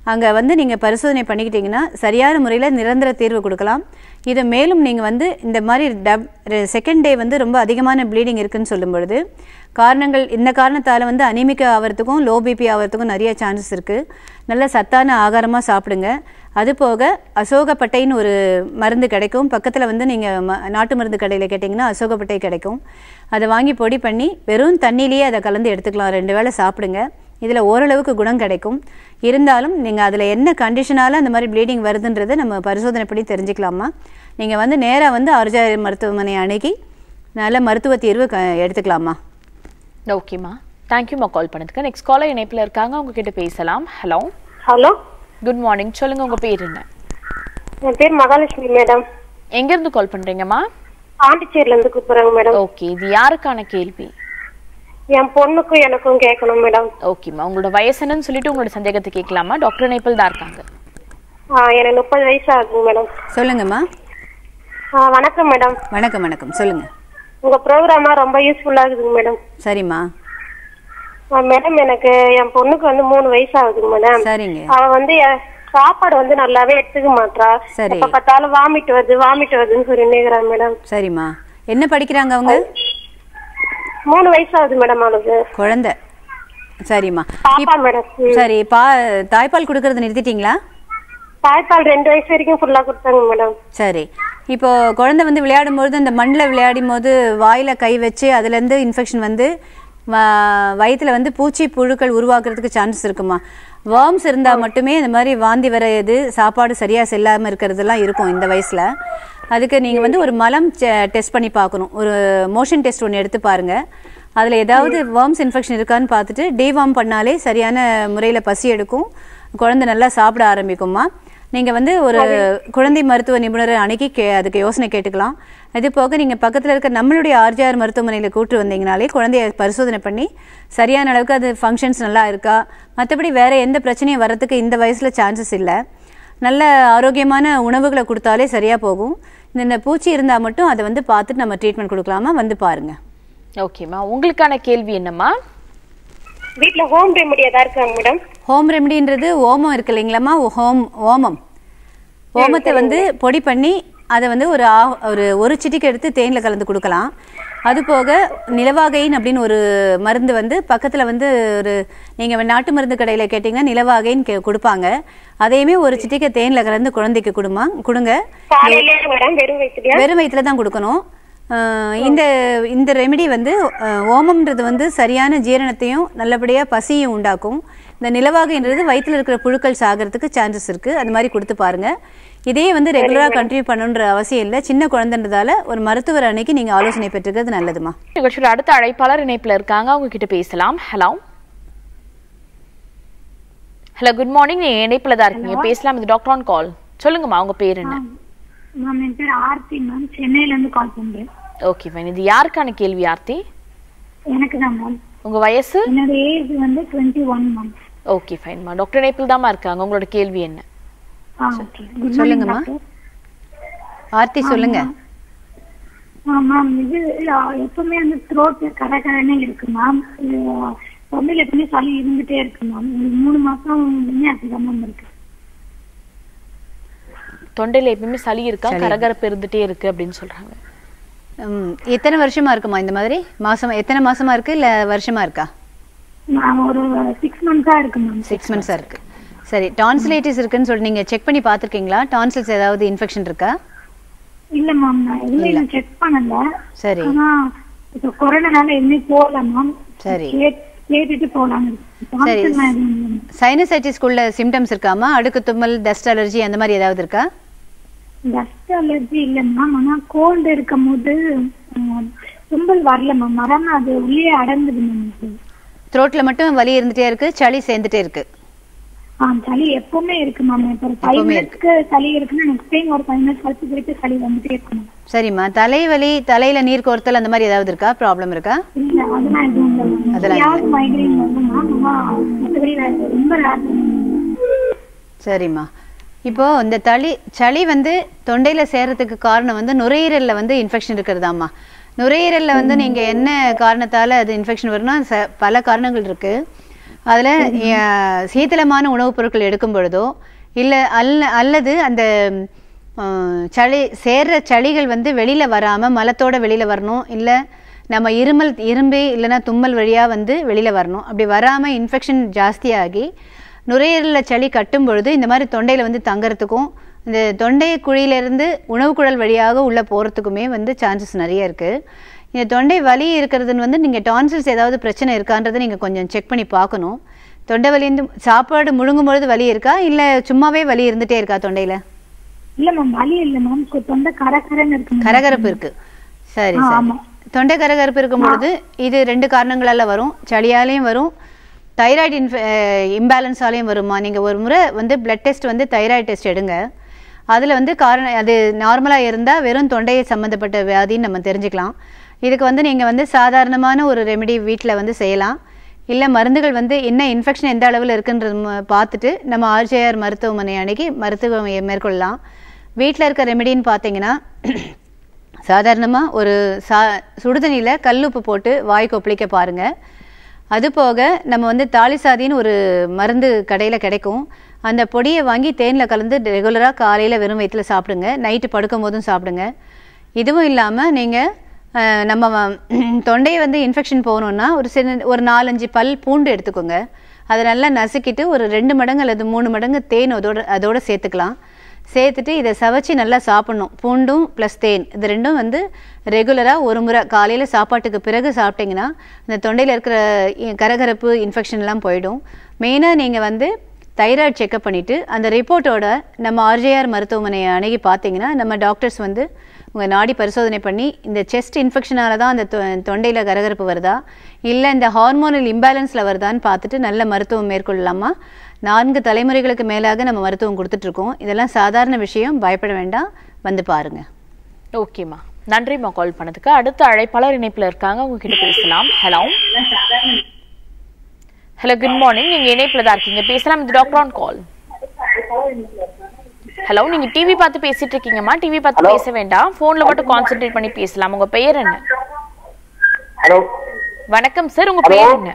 அங்கே வந்து நீங்கள் பரிசோதனை பண்ணிக்கிட்டீங்கன்னா சரியான முறையில் நிரந்தர தீர்வு கொடுக்கலாம் இதை மேலும் நீங்கள் வந்து இந்த மாதிரி டப் செகண்ட் டே வந்து ரொம்ப அதிகமான ப்ளீடிங் இருக்குன்னு சொல்லும் பொழுது காரணங்கள் இந்த காரணத்தால் வந்து அனிமிக் ஆகிறதுக்கும் லோ பிபி ஆகிறதுக்கும் நிறைய சான்சஸ் இருக்குது நல்ல சத்தான ஆகாரமாக சாப்பிடுங்க அது போக அசோகப்பட்டைன்னு ஒரு மருந்து கிடைக்கும் பக்கத்தில் வந்து நீங்கள் ம நாட்டு மருந்து கடையில் கேட்டிங்கன்னா அசோகப்பட்டை கிடைக்கும் அதை வாங்கி பொடி பண்ணி வெறும் தண்ணியிலேயே அதை கலந்து எடுத்துக்கலாம் ரெண்டு வேளை சாப்பிடுங்க இதில் ஓரளவுக்கு குணம் கிடைக்கும் இருந்தாலும் நீங்கள் அதில் என்ன கண்டிஷனால அந்த மாதிரி ப்ளீடிங் வருதுன்றதை நம்ம பரிசோதனை பண்ணி தெரிஞ்சுக்கலாமா நீங்கள் வந்து நேராக வந்து ஆர்ஜாரி மருத்துவமனை அணுகி நல்ல மருத்துவ தீர்வு க எடுத்துக்கலாமா ஓகேம்மா தேங்க்யூம்மா கால் பண்ணதுக்கு நெக்ஸ்ட் காலர் இணைப்பில் இருக்காங்க அவங்க கிட்ட பேசலாம் ஹலோ ஹலோ குட் மார்னிங் சொல்லுங்க உங்க பேர் என்ன என் பேர் மகாலட்சுமி மேடம் எங்க இருந்து கால் பண்றீங்கம்மா பாண்டிச்சேரில இருந்து கூப்பிடுறாங்க மேடம் ஓகே இது யாருக்கான கேள்வி என் பொண்ணுக்கும் எனக்கும் கேட்கணும் மேடம் ஓகேம்மா உங்களோட வயசு என்னன்னு சொல்லிட்டு உங்களோட சந்தேகத்தை கேட்கலாமா டாக்டர் இணைப்பில் தான் இருக்காங்க ஆ, எனக்கு முப்பது வயசு ஆகுதுங்க மேடம் சொல்லுங்கம்மா ஆ, வணக்கம் மேடம் வணக்கம் வணக்கம் சொல்லுங்கள் உங்க ப்ரோக்ராமா ரொம்ப யூஸ்ஃபுல்லா இருக்குதுங்க மேடம் சரிம்மா ஆ, மேடம் எனக்கு என் பொண்ணுக்கு வந்து மூணு வயசு ஆகுதுங்க மேடம் சரிங்க அவ வந்து எ- சாப்பாடு வந்து நல்லாவே எடுத்துக்க மாட்றா சரி. எப்ப பார்த்தாலும் வாமிட் வருது வாமிட் வருதுன்னு சொல்லிட்டு மேடம் சரிம்மா என்ன படிக்கிறாங்க அவங்க மூணு வயசு ஆகுது மேடம் அவளுக்கு குழந்தை சரிம்மா பாப்பா மேடம் ம். சரி பா தாய்ப்பால் கொடுக்கறத நிறுத்திட்டீங்களா தாய்ப்பால் ரெண்டு வயசு வரைக்கும் ஃபுல்லா கொடுத்தாங்க மேடம் சரி இப்போ குழந்தை வந்து விளையாடும்போது அந்த மண்ணில் விளையாடும் போது வாயில் கை வச்சு அதுலேருந்து இன்ஃபெக்ஷன் வந்து வ- வயித்துல வந்து பூச்சி புழுக்கள் உருவாக்குறதுக்கு சான்சஸ் இருக்குமா வார்ம்ஸ் இருந்தால் மட்டுமே இந்த மாதிரி வாந்தி வர இது சாப்பாடு சரியாக செல்லாமல் இருக்கிறதெல்லாம் இருக்கும் இந்த வயசில் அதுக்கு நீங்கள் வந்து ஒரு மலம் டெஸ்ட் பண்ணி பார்க்கணும் ஒரு மோஷன் டெஸ்ட் ஒன்று எடுத்து பாருங்கள் அதில் ஏதாவது வார்ம்ஸ் இன்ஃபெக்ஷன் இருக்கான்னு பார்த்துட்டு டேவார்ம் பண்ணாலே சரியான முறையில் பசி எடுக்கும் குழந்தை நல்லா சாப்பிட ஆரம்பிக்குமா நீங்கள் வந்து ஒரு குழந்தை மருத்துவ நிபுணரை அணுகி கே அதுக்கு யோசனை கேட்டுக்கலாம் இது போக நீங்கள் பக்கத்தில் இருக்க நம்மளுடைய ஆர்ஜிஆர் மருத்துவமனையில் கூட்டு வந்தீங்கனாலே குழந்தைய பரிசோதனை பண்ணி சரியான அளவுக்கு அது ஃபங்க்ஷன்ஸ் நல்லா இருக்கா மற்றபடி வேறு எந்த பிரச்சனையும் வர்றதுக்கு இந்த வயசில் சான்சஸ் இல்லை நல்ல ஆரோக்கியமான உணவுகளை கொடுத்தாலே சரியாக போகும் இந்த இந்த பூச்சி இருந்தால் மட்டும் அதை வந்து பார்த்துட்டு நம்ம ட்ரீட்மெண்ட் கொடுக்கலாமா வந்து பாருங்கள் ஓகேம்மா உங்களுக்கான கேள்வி என்னம்மா வீட்ல ஹோம் ரெமெடி ஏதாவது இருக்காங்க மேடம் ஹோம் ரெமடின்றது ஓமம் இருக்கு இல்லைங்களாம்மா ஹோம் ஓமம் ஓமத்தை வந்து பொடி பண்ணி அதை வந்து ஒரு ஆ- ஒரு ஒரு சிட்டிக்கு எடுத்து தேனில் கலந்து கொடுக்கலாம் அது போக நிலவாகைன் அப்படின்னு ஒரு மருந்து வந்து பக்கத்தில் வந்து ஒரு நீங்கள் நாட்டு மருந்து கடையில் கேட்டிங்கன்னா நிலவாகைன்னு கே கொடுப்பாங்க அதையுமே ஒரு சிட்டிக்கை தேனில் கலந்து குழந்தைக்கு கொடுமா கொடுங்க காலையில மேடம் வெறும் வயிற்றுலயா வெறும் வயிற்றுல தான் கொடுக்கணும் அஹ் இந்த இந்த ரெமெடி வந்து அஹ், ஓமம்ன்றது வந்து சரியான ஜீரணத்தையும் நல்லபடியாக பசியும் உண்டாக்கும் இந்த நிலவாகைன்றது வயிற்றில் இருக்கிற புழுக்கள் சாகிறதுக்கு சான்சஸ் இருக்குது அது மாதிரி கொடுத்து பாருங்க இதே வந்து ரெகுலராக கண்டினியூ பண்ணணுன்ற அவசியம் இல்லை சின்ன குழந்தைன்றதால ஒரு மருத்துவர் அன்னைக்கு நீங்கள் ஆலோசனை பெற்றுக்கிறது நல்லதுமா நிகழ்ச்சியோட அடுத்த அழைப்பாளர் இணைப்பில் இருக்காங்க அவங்க கிட்ட பேசலாம் ஹலோ ஹலோ குட் மார்னிங் நீங்க இணைப்பில் தான் இருக்கீங்க பேசலாம் இது டாக்டர் ஆன் கால் சொல்லுங்கம்மா உங்க பேர் என்ன மேம் என் பேர் ஆர்த்தி மேம் சென்னையில இருந்து கால் பண்றேன் ஓகே ஃபைன் இது யாருக்கான கேள்வி ஆர்த்தி எனக்கு தான் மேம் உங்க வயசு என்னோட ஏஜ் வந்து டுவெண்ட்டி ஒன் மேம் ஓகே ஃபைன்மா டாக்டர் இணைப்பில் தாம்மா இருக்காங்க உங்களோட கேள்வி என்ன ஆ ஓகே குட் சொல்லுங்கம்மா ஆர்த்தி சொல்லுங்க மேம் இது ஆ, எப்பவுமே அந்த த்ரோட் கரகரனே இருக்கு மேம் தொண்டையில எப்பவுமே சளி இருந்துட்டே இருக்கு மேம் ஒரு மூணு மாசம் முன்னே அப்படிதான் மேம் இருக்கு தொண்டையில எப்பயுமே சளி இருக்கா கரகரப்பு இருந்துட்டே இருக்கு அப்படின்னு சொல்றாங்க ம், எத்தனை வருஷமா இருக்குமா இந்த மாதிரி மாசம் எத்தனை மாசமா இருக்கு இல்லை வருஷமா இருக்கா நான் ஒரு சிக்ஸ் மந்த்ஸா இருக்கு மேம் சிக்ஸ் மந்த்ஸாக இருக்கு சரி டான்சிலைட்டிஸ் இருக்குன்னு சொல்லி நீங்கள் செக் பண்ணி பார்த்துருக்கீங்களா டான்சில்ஸ் ஏதாவது இன்ஃபெக்ஷன் இருக்கா இல்ல மேம் நான் எதுவுமே செக் பண்ணல சரி ஆனா இப்ப கொரோனானால எதுவுமே போகல மேம் சரி கேட்டுட்டு போலான்னு டான்சல் எதுவும் இல்லை சைனசைட்டிஸ்க்குள்ள சிம்டம்ஸ் இருக்காமா அடுக்கு தும்மல் டஸ்ட் அலர்ஜி அந்த மாதிரி ஏதாவது இருக்கா டஸ்ட் அலர்ஜி இல்ல மேம் ஆனா கோல்டு இருக்கும் போது ம், தும்பல் வரல மேம் வராம அது உள்ளே அடங்குது மேம் த்ரோட்ல மட்டும் வலி இருந்துட்டே இருக்கு சளி சேர்ந்துட்டே இருக்கு ஆ சளி எப்பவுமே இருக்கு மேம் இப்போ ஒரு ஃபைவ் மினிட்ஸ்க்கு சளி இருக்குன்னா நெக்ஸ்ட் டைம் ஒரு ஃபைவ் மினிட்ஸ் கழிச்சு திருப்பி சளி வந்துட்டே இருக்கும் ma'am. சரிம்மா தலைவலி தலையில நீர் கோர்த்தல் அந்த மாதிரி ஏதாவது இருக்கா ப்ராப்ளம் இருக்கா இல்ல அதெல்லாம் எதுவும் இல்லை மேம் அதெல்லாம் யாருக்கு மைக்ரைன் வந்து மேம் ஆனா மற்றபடி வேற ரொம்ப rare மேம். சரிம்மா இப்போ இந்த தளி சளி வந்து தொண்டையில சேர்றதுக்கு காரணம் வந்து நுரையீரல்ல வந்து இன்ஃபெக்ஷன் இருக்கிறதாம்மா நுரையீரல்ல வந்து நீங்க என்ன காரணத்தால அது இன்ஃபெக்ஷன் வரும்னா ச- பல காரணங்கள் இருக்கு அதில் சீதளமான உணவுப் பொருட்கள் எடுக்கும் பொழுதோ இல்லை அல்ல அல்லது அந்த ம், சளி சேர்ற சளிகள் வந்து வெளியில் வராமல் மலத்தோட வெளியில் வரணும் இல்லை நம்ம இருமல் இரும்பி இல்லைன்னா தும்மல் வழியாக வந்து வெளியில் வரணும் அப்படி வராமல் இன்ஃபெக்ஷன் ஜாஸ்தியாகி நுரையீரலில் சளி கட்டும் பொழுது இந்த மாதிரி தொண்டையில் வந்து தங்கறதுக்கும் இந்த தொண்டை குழியிலேருந்து உணவு குழல் வழியாக உள்ளே போகிறதுக்குமே வந்து சான்சஸ் நிறைய இருக்குது இந்த தொண்டை வலி இருக்கிறதுன்னு வந்து நீங்கள் டான்சில்ஸ் ஏதாவது பிரச்சனை இருக்கான்றதை நீங்கள் கொஞ்சம் செக் பண்ணி பார்க்கணும் தொண்டை வலிந்து சாப்பாடு முழுங்கும் பொழுது வலி இருக்கா இல்லை சும்மாவே வலி இருந்துகிட்டே இருக்கா தொண்டையில் இல்ல மேம் வலி இல்ல மேம் தொண்டை கரகரன்னு இருக்கு ma'am. கரகரப்பு இருக்கு சரி ஆ, சரி ஆமா. தொண்டை கரகரப்பு இருக்கும் பொழுது இது ரெண்டு காரணங்களால வரும் சளியாலையும் வரும் தைராய்டு இன்ஃப இம்பேலன்ஸாலையும் வருமா நீங்கள் ஒரு முறை வந்து பிளட் டெஸ்ட் வந்து தைராய்டு டெஸ்ட் எடுங்க அதில் வந்து காரணம் அது நார்மலாக இருந்தால் வெறும் தொண்டையை சம்மந்தப்பட்ட வியாதின்னு நம்ம தெரிஞ்சுக்கலாம் இதுக்கு வந்து நீங்கள் வந்து சாதாரணமான ஒரு ரெமெடி வீட்டில் வந்து செய்யலாம் இல்லை மருந்துகள் வந்து என்ன இன்ஃபெக்ஷன் எந்த அளவில் இருக்குன்றது ம- பார்த்துட்டு நம்ம ஆர்ஜேஆர் மருத்துவமனை அணுகி மருத்துவம் மேற்கொள்ளலாம் வீட்டில் இருக்க ரெமெடின்னு பார்த்தீங்கன்னா சாதாரணமாக ஒரு சா சுடுதண்ணியில் கல்லுப்பு போட்டு வாய் கொப்பளிக்க பாருங்கள் அது போக நம்ம வந்து தாலிசாதின்னு ஒரு மருந்து கடையில் கிடைக்கும் அந்த பொடியை வாங்கி தேனில் கலந்து ரெகுலராக காலையில் வெறும் வயிற்றில் சாப்பிடுங்க நைட்டு படுக்கும் போதும் சாப்பிடுங்க இதுவும் இல்லாமல் நீங்கள் நம்ம வ- தொண்டையை வந்து இன்ஃபெக்ஷன் போகணுன்னா ஒரு சின்ன ஒரு நாலஞ்சு பல் பூண்டு எடுத்துக்கோங்க அதை நல்லா நசுக்கிட்டு ஒரு ரெண்டு மடங்கு அல்லது மூணு மடங்கு தேன் அதோட அதோட சேர்த்துக்கலாம் சேர்த்துட்டு இதை சவைச்சு நல்லா சாப்பிடணும் பூண்டும் ப்ளஸ் தேன் இது ரெண்டும் வந்து ரெகுலராக ஒரு முறை காலையில் சாப்பாட்டுக்கு பிறகு சாப்பிட்டீங்கன்னா இந்த தொண்டையில் இருக்கிற இ- கரகரப்பு இன்ஃபெக்ஷன்லாம் போயிடும் மெயினாக நீங்கள் வந்து தைராய்டு செக்அப் பண்ணிவிட்டு அந்த ரிப்போர்ட்டோட நம்ம ஆர்ஜேஆர் மருத்துவமனையை அணுகி பார்த்தீங்கன்னா நம்ம டாக்டர்ஸ் வந்து உங்கள் நாடி பரிசோதனை பண்ணி இந்த செஸ்ட் இன்ஃபெக்ஷனால தான் அந்த தொண்டையில் கரகரப்பு வருதா இல்லை இந்த ஹார்மோனல் இம்பேலன்ஸில் வருதான்னு பார்த்துட்டு நல்ல மருத்துவம் மேற்கொள்ளலாமா நான்கு தலைமுறைகளுக்கு மேலாக நம்ம மருத்துவம் கொடுத்துட்ருக்கோம் இதெல்லாம் சாதாரண விஷயம் பயப்பட வேண்டாம் வந்து பாருங்க ஓகேம்மா நன்றிம்மா கால் பண்ணதுக்கு அடுத்த அழைப்பாளர் இணைப்புல இருக்காங்க உங்ககிட்ட பேசலாம் ஹலோ ஹலோ குட் மார்னிங் நீங்க இணைப்புல தான் இருக்கீங்க பேசலாம் இது டாக்டர் ஆன் கால் ஹலோ நீங்க டிவி பார்த்து பேசிட்டு இருக்கீங்கம்மா டிவி பார்த்து பேச வேண்டாம் போன்ல மட்டும் கான்சென்ட்ரேட் பண்ணி பேசலாம் உங்க பெயர் என்ன ஹலோ வணக்கம் சார் உங்க பெயர் என்ன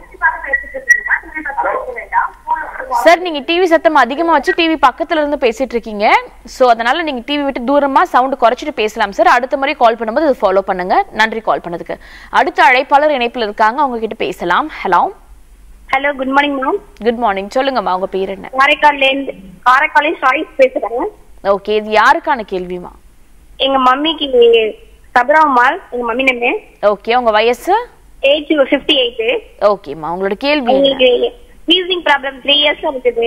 சார் நீங்க டிவி சத்தம் அதிகமா வச்சு டிவி பக்கத்துல இருந்து பேசிட்டு இருக்கீங்க சோ அதனால நீங்க டிவி விட்டு தூரமா சவுண்ட் குறைச்சிட்டு பேசலாம் சார் அடுத்த முறை கால் பண்ணும்போது இது ஃபாலோ பண்ணுங்க நன்றி கால் பண்ணதுக்கு அடுத்த அழைப்பாளர் இணைப்புல இருக்காங்க அவங்க கிட்ட பேசலாம் hello hello good morning ma'am good morning சொல்லுங்கம்மா உங்க பேர் என்ன காரைக்கால்ல இருந்து காரைக்காலே சாய்ஸ் பேசுறேன் ஓகே இது யாருக்கான கேள்விமா எங்க மம்மிக்கு சபராமால் எங்க மம்மி நேமு ஓகே உங்க வயசு ஏஜ் ஃபிஃப்டி எயிட் ஓகேம்மா உங்களோட கேள்வி என்ன உங்களுக்கு வீசிங் ப்ராப்ளம் த்ரீ இயர்ஸ் இருக்குது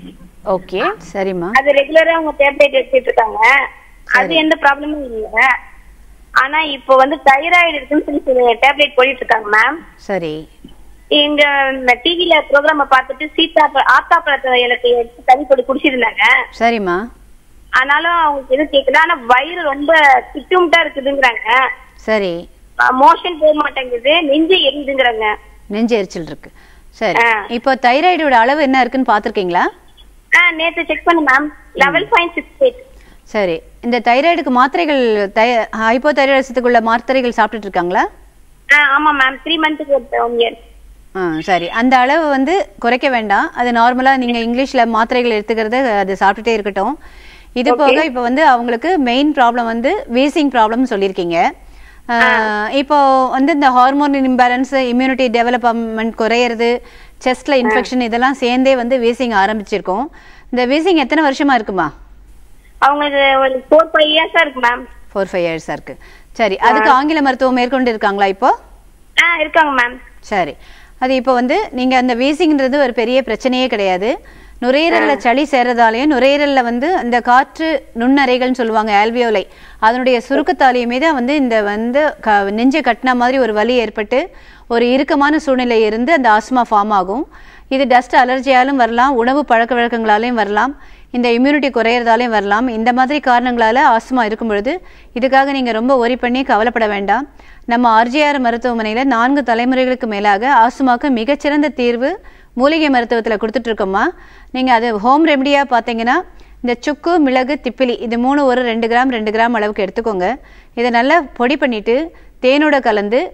ஓகே சரிம்மா அது ரெகுலரா அவங்க டேப்லெட் எடுத்துட்டு இருக்காங்க அது எந்த ப்ராப்ளமும் இல்ல ஆனா இப்போ வந்து தைராய்டு இருக்குன்னு சொல்லி சொல்லி டேப்லெட் போட்டுட்டு இருக்காங்க மேம் சரி எங்க டிவில ப்ரோக்ராம பார்த்துட்டு சீதா ப- ஆத்தா பழத்தை எனக்கு எடுத்து தண்ணி போட்டு குடிச்சிருந்தாங்க சரிம்மா ஆனாலும் அவங்களுக்கு எதுவும் கேட்கல ஆனா வயிறு ரொம்ப திட்டுமுட்டா இருக்குதுங்கிறாங்க சரி மோஷன் போக மாட்டேங்குது நெஞ்சு எரியுதுங்கிறாங்க நெஞ்சு எரிச்சல் இருக்கு சரி ஆ. இப்போ தைராய்டோட அளவு என்ன இருக்குன்னு பார்த்துருக்கீங்களா ஆ நேத்து செக் பண்ணு ma'am level point six eight சரி இந்த தைராய்டுக்கு மாத்திரைகள் தை ஹைப்போ தைராய்டத்துக்குள்ள மாத்திரைகள் சாப்பிட்டுட்டு இருக்காங்களா ஆ ஆமா மேம் த்ரீ மந்த்துக்கு ஒன் இயர் ஆ சரி அந்த அளவு வந்து குறைக்க வேண்டாம் அது நார்மலாக நீங்கள் இங்கிலீஷில் மாத்திரைகள் எடுத்துக்கிறத அது சாப்பிட்டுட்டே இருக்கட்டும் இது போக இப்போ வந்து அவங்களுக்கு மெயின் ப்ராப்ளம் வந்து வீசிங் ப்ராப்ளம் சொல்லியிருக்கீங்க ஆ, இப்போ வந்து இந்த ஹார்மோன் இம்பேலன்ஸ் இம்யூனிட்டி டெவலப்மெண்ட் குறையிறது செஸ்ட்ல இன்ஃபெக்ஷன் இதெல்லாம் சேர்ந்தே வந்து வீசிங் ஆரம்பிச்சிருக்கோம் இந்த வீசிங் எத்தனை வருஷமா இருக்குமா அவங்களுக்கு ஒரு ஃபோர் ஃபைவ் இயர்ஸா இருக்கு மேம் ஃபோர் ஃபைவ் இயர்ஸாக இருக்கு சரி அதுக்கு ஆங்கில மருத்துவம் மேற்கொண்டு இருக்காங்களா இப்போ ஆ இருக்காங்க மேம் சரி அது இப்போ வந்து நீங்க அந்த வீசிங்ன்றது ஒரு பெரிய பிரச்சனையே கிடையாது நுரையீரல்ல சளி சேர்றதாலையும் நுரையீரல்ல வந்து அந்த காற்று நுண்ணறைகள்னு சொல்லுவாங்க ஆல்வியோலை அதனுடைய சுருக்கத்தாலையுமே தான் வந்து இந்த வந்து க நெஞ்சை கட்டின மாதிரி ஒரு வலி ஏற்பட்டு ஒரு இறுக்கமான சூழ்நிலை இருந்து அந்த ஆஸ்மா ஃபார்ம் ஆகும் இது டஸ்ட் அலர்ஜியாலும் வரலாம் உணவு பழக்க வழக்கங்களாலையும் வரலாம் இந்த இம்யூனிட்டி குறையிறதாலையும் வரலாம் இந்த மாதிரி காரணங்களால ஆஸ்மா இருக்கும் பொழுது இதுக்காக நீங்க ரொம்ப ஒரி பண்ணி கவலைப்பட வேண்டாம் நம்ம ஆர்ஜிஆர் மருத்துவமனையில நான்கு தலைமுறைகளுக்கு மேலாக ஆஸ்மாக்கு மிகச்சிறந்த தீர்வு மூலிகை மருத்துவத்தில் கொடுத்துட்டு இருக்கோம்மா நீங்கள் அது ஹோம் ரெமடியாக பார்த்தீங்கன்னா இந்த சுக்கு மிளகு திப்பிலி இது மூணு ஒரு ரெண்டு கிராம் ரெண்டு கிராம் அளவுக்கு எடுத்துக்கோங்க இதை நல்லா பொடி பண்ணிட்டு தேனோட கலந்து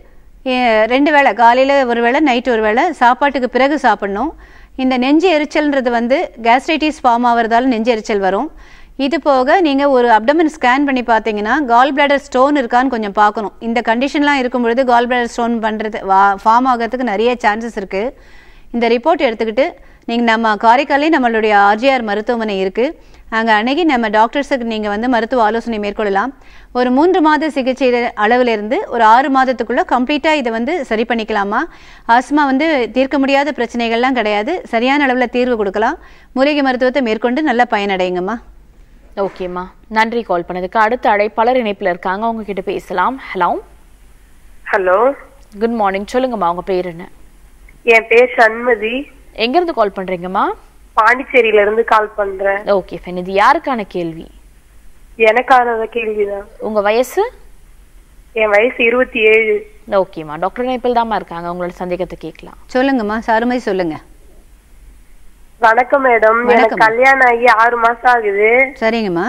எ- ரெண்டு வேளை காலையில் ஒரு வேளை நைட் ஒரு வேளை சாப்பாட்டுக்கு பிறகு சாப்பிடணும் இந்த நெஞ்சு எரிச்சல்ன்றது வந்து கேஸ்ட்ரைட்டிஸ் ஃபார்ம் ஆகிறதால நெஞ்சு எரிச்சல் வரும் இது போக நீங்கள் ஒரு அப்டமன் ஸ்கேன் பண்ணி பார்த்தீங்கன்னா கால் பிளாடர் ஸ்டோன் இருக்கான்னு கொஞ்சம் பார்க்கணும் இந்த கண்டிஷன்லாம் இருக்கும் பொழுது கால் பிளாடர் ஸ்டோன் பண்ணுறது ஃபார்ம் ஆகிறதுக்கு நிறைய சான்சஸ் இருக்குது இந்த ரிப்போர்ட் எடுத்துக்கிட்டு நீங்கள் நம்ம காரைக்காலே நம்மளுடைய ஆர்ஜிஆர் மருத்துவமனை இருக்குது அங்கே அணுகி நம்ம டாக்டர்ஸுக்கு நீங்கள் வந்து மருத்துவ ஆலோசனை மேற்கொள்ளலாம் ஒரு மூன்று மாத சிகிச்சை அளவிலிருந்து ஒரு ஆறு மாதத்துக்குள்ளே கம்ப்ளீட்டாக இதை வந்து சரி பண்ணிக்கலாமா ஆஸ்மா வந்து தீர்க்க முடியாத பிரச்சனைகள்லாம் கிடையாது சரியான அளவில் தீர்வு கொடுக்கலாம் மூலிகை மருத்துவத்தை மேற்கொண்டு நல்லா பயனடையுங்கம்மா ஓகேம்மா நன்றி கால் பண்ணதுக்கு அடுத்த அழைப்பாளர் இணைப்புல இருக்காங்க அவங்க கிட்ட பேசலாம் ஹலோ ஹலோ குட் மார்னிங் சொல்லுங்கம்மா உங்க பேர் என்ன என் பேர் சண்மதி எங்க இருந்து கால் பண்றீங்கம்மா பாண்டிச்சேரியில இருந்து கால் பண்றேன் ஓகே ஃபைன் இது யாருக்கான கேள்வி எனக்கான கேள்விதான் உங்க வயசு என் வயசு இருபத்தி ஏழு ஓகேம்மா டாக்டர் இணைப்பில் தாம்மா இருக்காங்க உங்களோட சந்தேகத்தை கேட்கலாம் சொல்லுங்கம்மா சாருமை சொல்லுங்க வணக்கம் மேடம் எனக்கு வணக்கம். கல்யாணம் ஆகி ஆறு மாசம் ஆகுது சரிங்கம்மா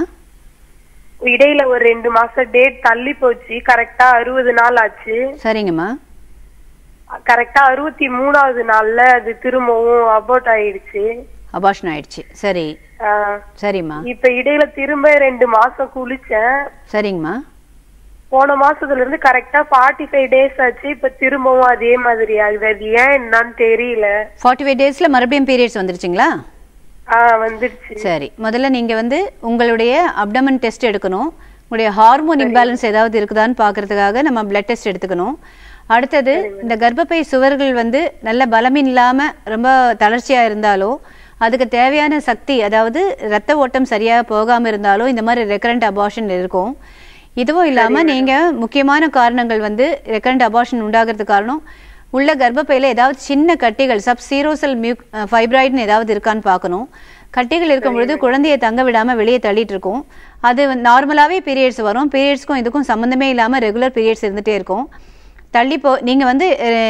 இடையில ஒரு ரெண்டு மாசம் டேட் தள்ளி போச்சு கரெக்டா அறுபது நாள் ஆச்சு சரிங்கம்மா கரெக்டா அறுபத்தி மூணாவது நாள்ல அது திரும்பவும் அபோட் ஆயிடுச்சு அபாஷன் ஆயிடுச்சு சரி ஆஹ், சரிம்மா இப்ப இடையில திரும்ப ரெண்டு மாசம் குளிச்சேன் சரிங்கம்மா போன மாசத்துல இருந்து கரெக்டா ஃபார்ட்டி ஃபைவ் டேஸ் ஆச்சு இப்ப திரும்பவும் அதே மாதிரி ஆகுது அது ஏன் என்னன்னு தெரியல ஃபார்ட்டி ஃபைவ் டேஸில் மறுபடியும் பீரியட்ஸ் வந்துருச்சுங்களா ஆஹ் வந்துருச்சு சரி முதல்ல நீங்கள் வந்து உங்களுடைய அப்டமன் டெஸ்ட் எடுக்கணும் உங்களுடைய ஹார்மோன் இம்பேலன்ஸ் ஏதாவது இருக்குதான்னு பார்க்கறதுக்காக நம்ம பிளட் டெஸ்ட் எடுத்துக்கணும் அடுத்தது இந்த கர்ப்பப்பை சுவர்கள் வந்து நல்ல பலமின் இல்லாமல் ரொம்ப தளர்ச்சியாக இருந்தாலோ அதுக்கு தேவையான சக்தி அதாவது ரத்த ஓட்டம் சரியாக போகாமல் இருந்தாலோ இந்த மாதிரி ரெக்கரண்ட் அபார்ஷன் இருக்கும் இதுவும் இல்லாமல் நீங்கள் முக்கியமான காரணங்கள் வந்து ரெக்கரண்ட் அபார்ஷன் உண்டாகிறதுக்கு காரணம் உள்ள கர்ப்பப்பையில் ஏதாவது சின்ன கட்டிகள் சப் சீரோசல் மியூக் ஃபைப்ராய்டுன்னு ஏதாவது இருக்கான்னு பார்க்கணும் கட்டிகள் இருக்கும் பொழுது குழந்தையை தங்க விடாமல் வெளியே தள்ளிட்டு இருக்கும் அது நார்மலாகவே பீரியட்ஸ் வரும் பீரியட்ஸ்க்கும் இதுக்கும் சம்மந்தமே இல்லாமல் ரெகுலர் பீரியட்ஸ் இருந்துகிட்டே இருக்கும் தள்ளி போ நீங்கள் வந்து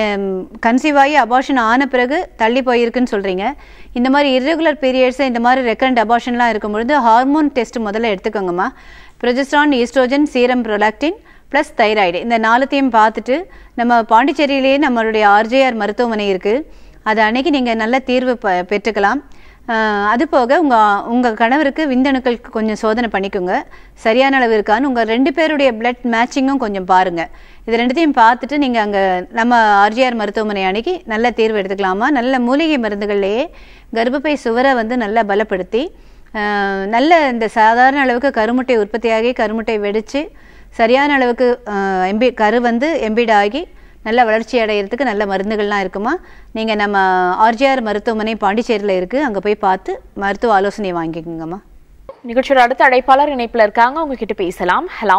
கன்சீவ் ஆகி அபார்ஷன் ஆன பிறகு தள்ளி போயிருக்குன்னு சொல்கிறீங்க இந்த மாதிரி இர்ரெகுலர் பீரியட்ஸ் இந்த மாதிரி ரெக்கரண்ட் அபார்ஷன்லாம் இருக்கும் பொழுது ஹார்மோன் டெஸ்ட் முதல்ல எடுத்துக்கோங்கம்மா progesterone estrogen serum prolactin plus thyroid இந்த நாலுத்தையும் பார்த்துட்டு நம்ம பாண்டிச்சேரியிலேயே நம்மளுடைய ஆர்ஜேஆர் மருத்துவமனை இருக்குது அது அன்னைக்கு நீங்கள் நல்ல தீர்வு ப பெற்றுக்கலாம் ஆஹ் அது போக உங்கள் உங்கள் கணவருக்கு விந்தணுக்களுக்கு கொஞ்சம் சோதனை பண்ணிக்கோங்க சரியான அளவு இருக்கான்னு உங்கள் ரெண்டு பேருடைய பிளட் மேட்சிங்கும் கொஞ்சம் பாருங்கள் இது ரெண்டுத்தையும் பார்த்துட்டு நீங்கள் அங்கே நம்ம ஆர்ஜிஆர் மருத்துவமனை அன்னைக்கு நல்ல தீர்வு எடுத்துக்கலாமா நல்ல மூலிகை மருந்துகள்லேயே கர்ப்பப்பை சுவரை வந்து நல்லா பலப்படுத்தி ஆஹ் நல்ல இந்த சாதாரண அளவுக்கு கருமுட்டை உற்பத்தியாகி கருமுட்டை வெடித்து சரியான அளவுக்கு ஆஹ் எம்பி கரு வந்து எம்பிட் ஆகி நல்ல வளர்ச்சி அடையிறதுக்கு நல்ல மருந்துகள்லாம் இருக்குமா நீங்கள் நம்ம ஆர்ஜிஆர் மருத்துவமனை பாண்டிச்சேரியில் இருக்குது அங்கே போய் பார்த்து மருத்துவ ஆலோசனை வாங்கிக்கோங்கம்மா நிகழ்ச்சியோட அடுத்த அழைப்பாளர் இணைப்புல இருக்காங்க அவங்க கிட்ட பேசலாம் ஹலோ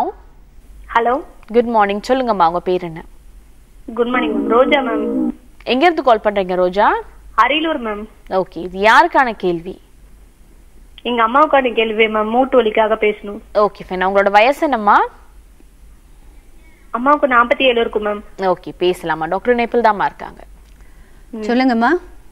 ஹலோ குட் மார்னிங் சொல்லுங்கம்மா உங்க பேர் என்ன good morning ma'am Roja ma'am எங்க இருந்து கால் பண்றீங்க ரோஜா அரியலூர் மேம் ஓகே இது யாருக்கான கேள்வி எங்க அம்மாவுக்கான கேள்வி மேம் மூட்டு வலிக்காக பேசணும் ஓகே ஃபைன் உங்களோட வயசு என்னம்மா அம்மாவுக்கு நாற்பத்தி ஏழு இருக்கும் மேம் ஓகே பேசலாமா டாக்டர் இணைப்பில் தாம்மா இருக்காங்க சொல்லுங்கம்மா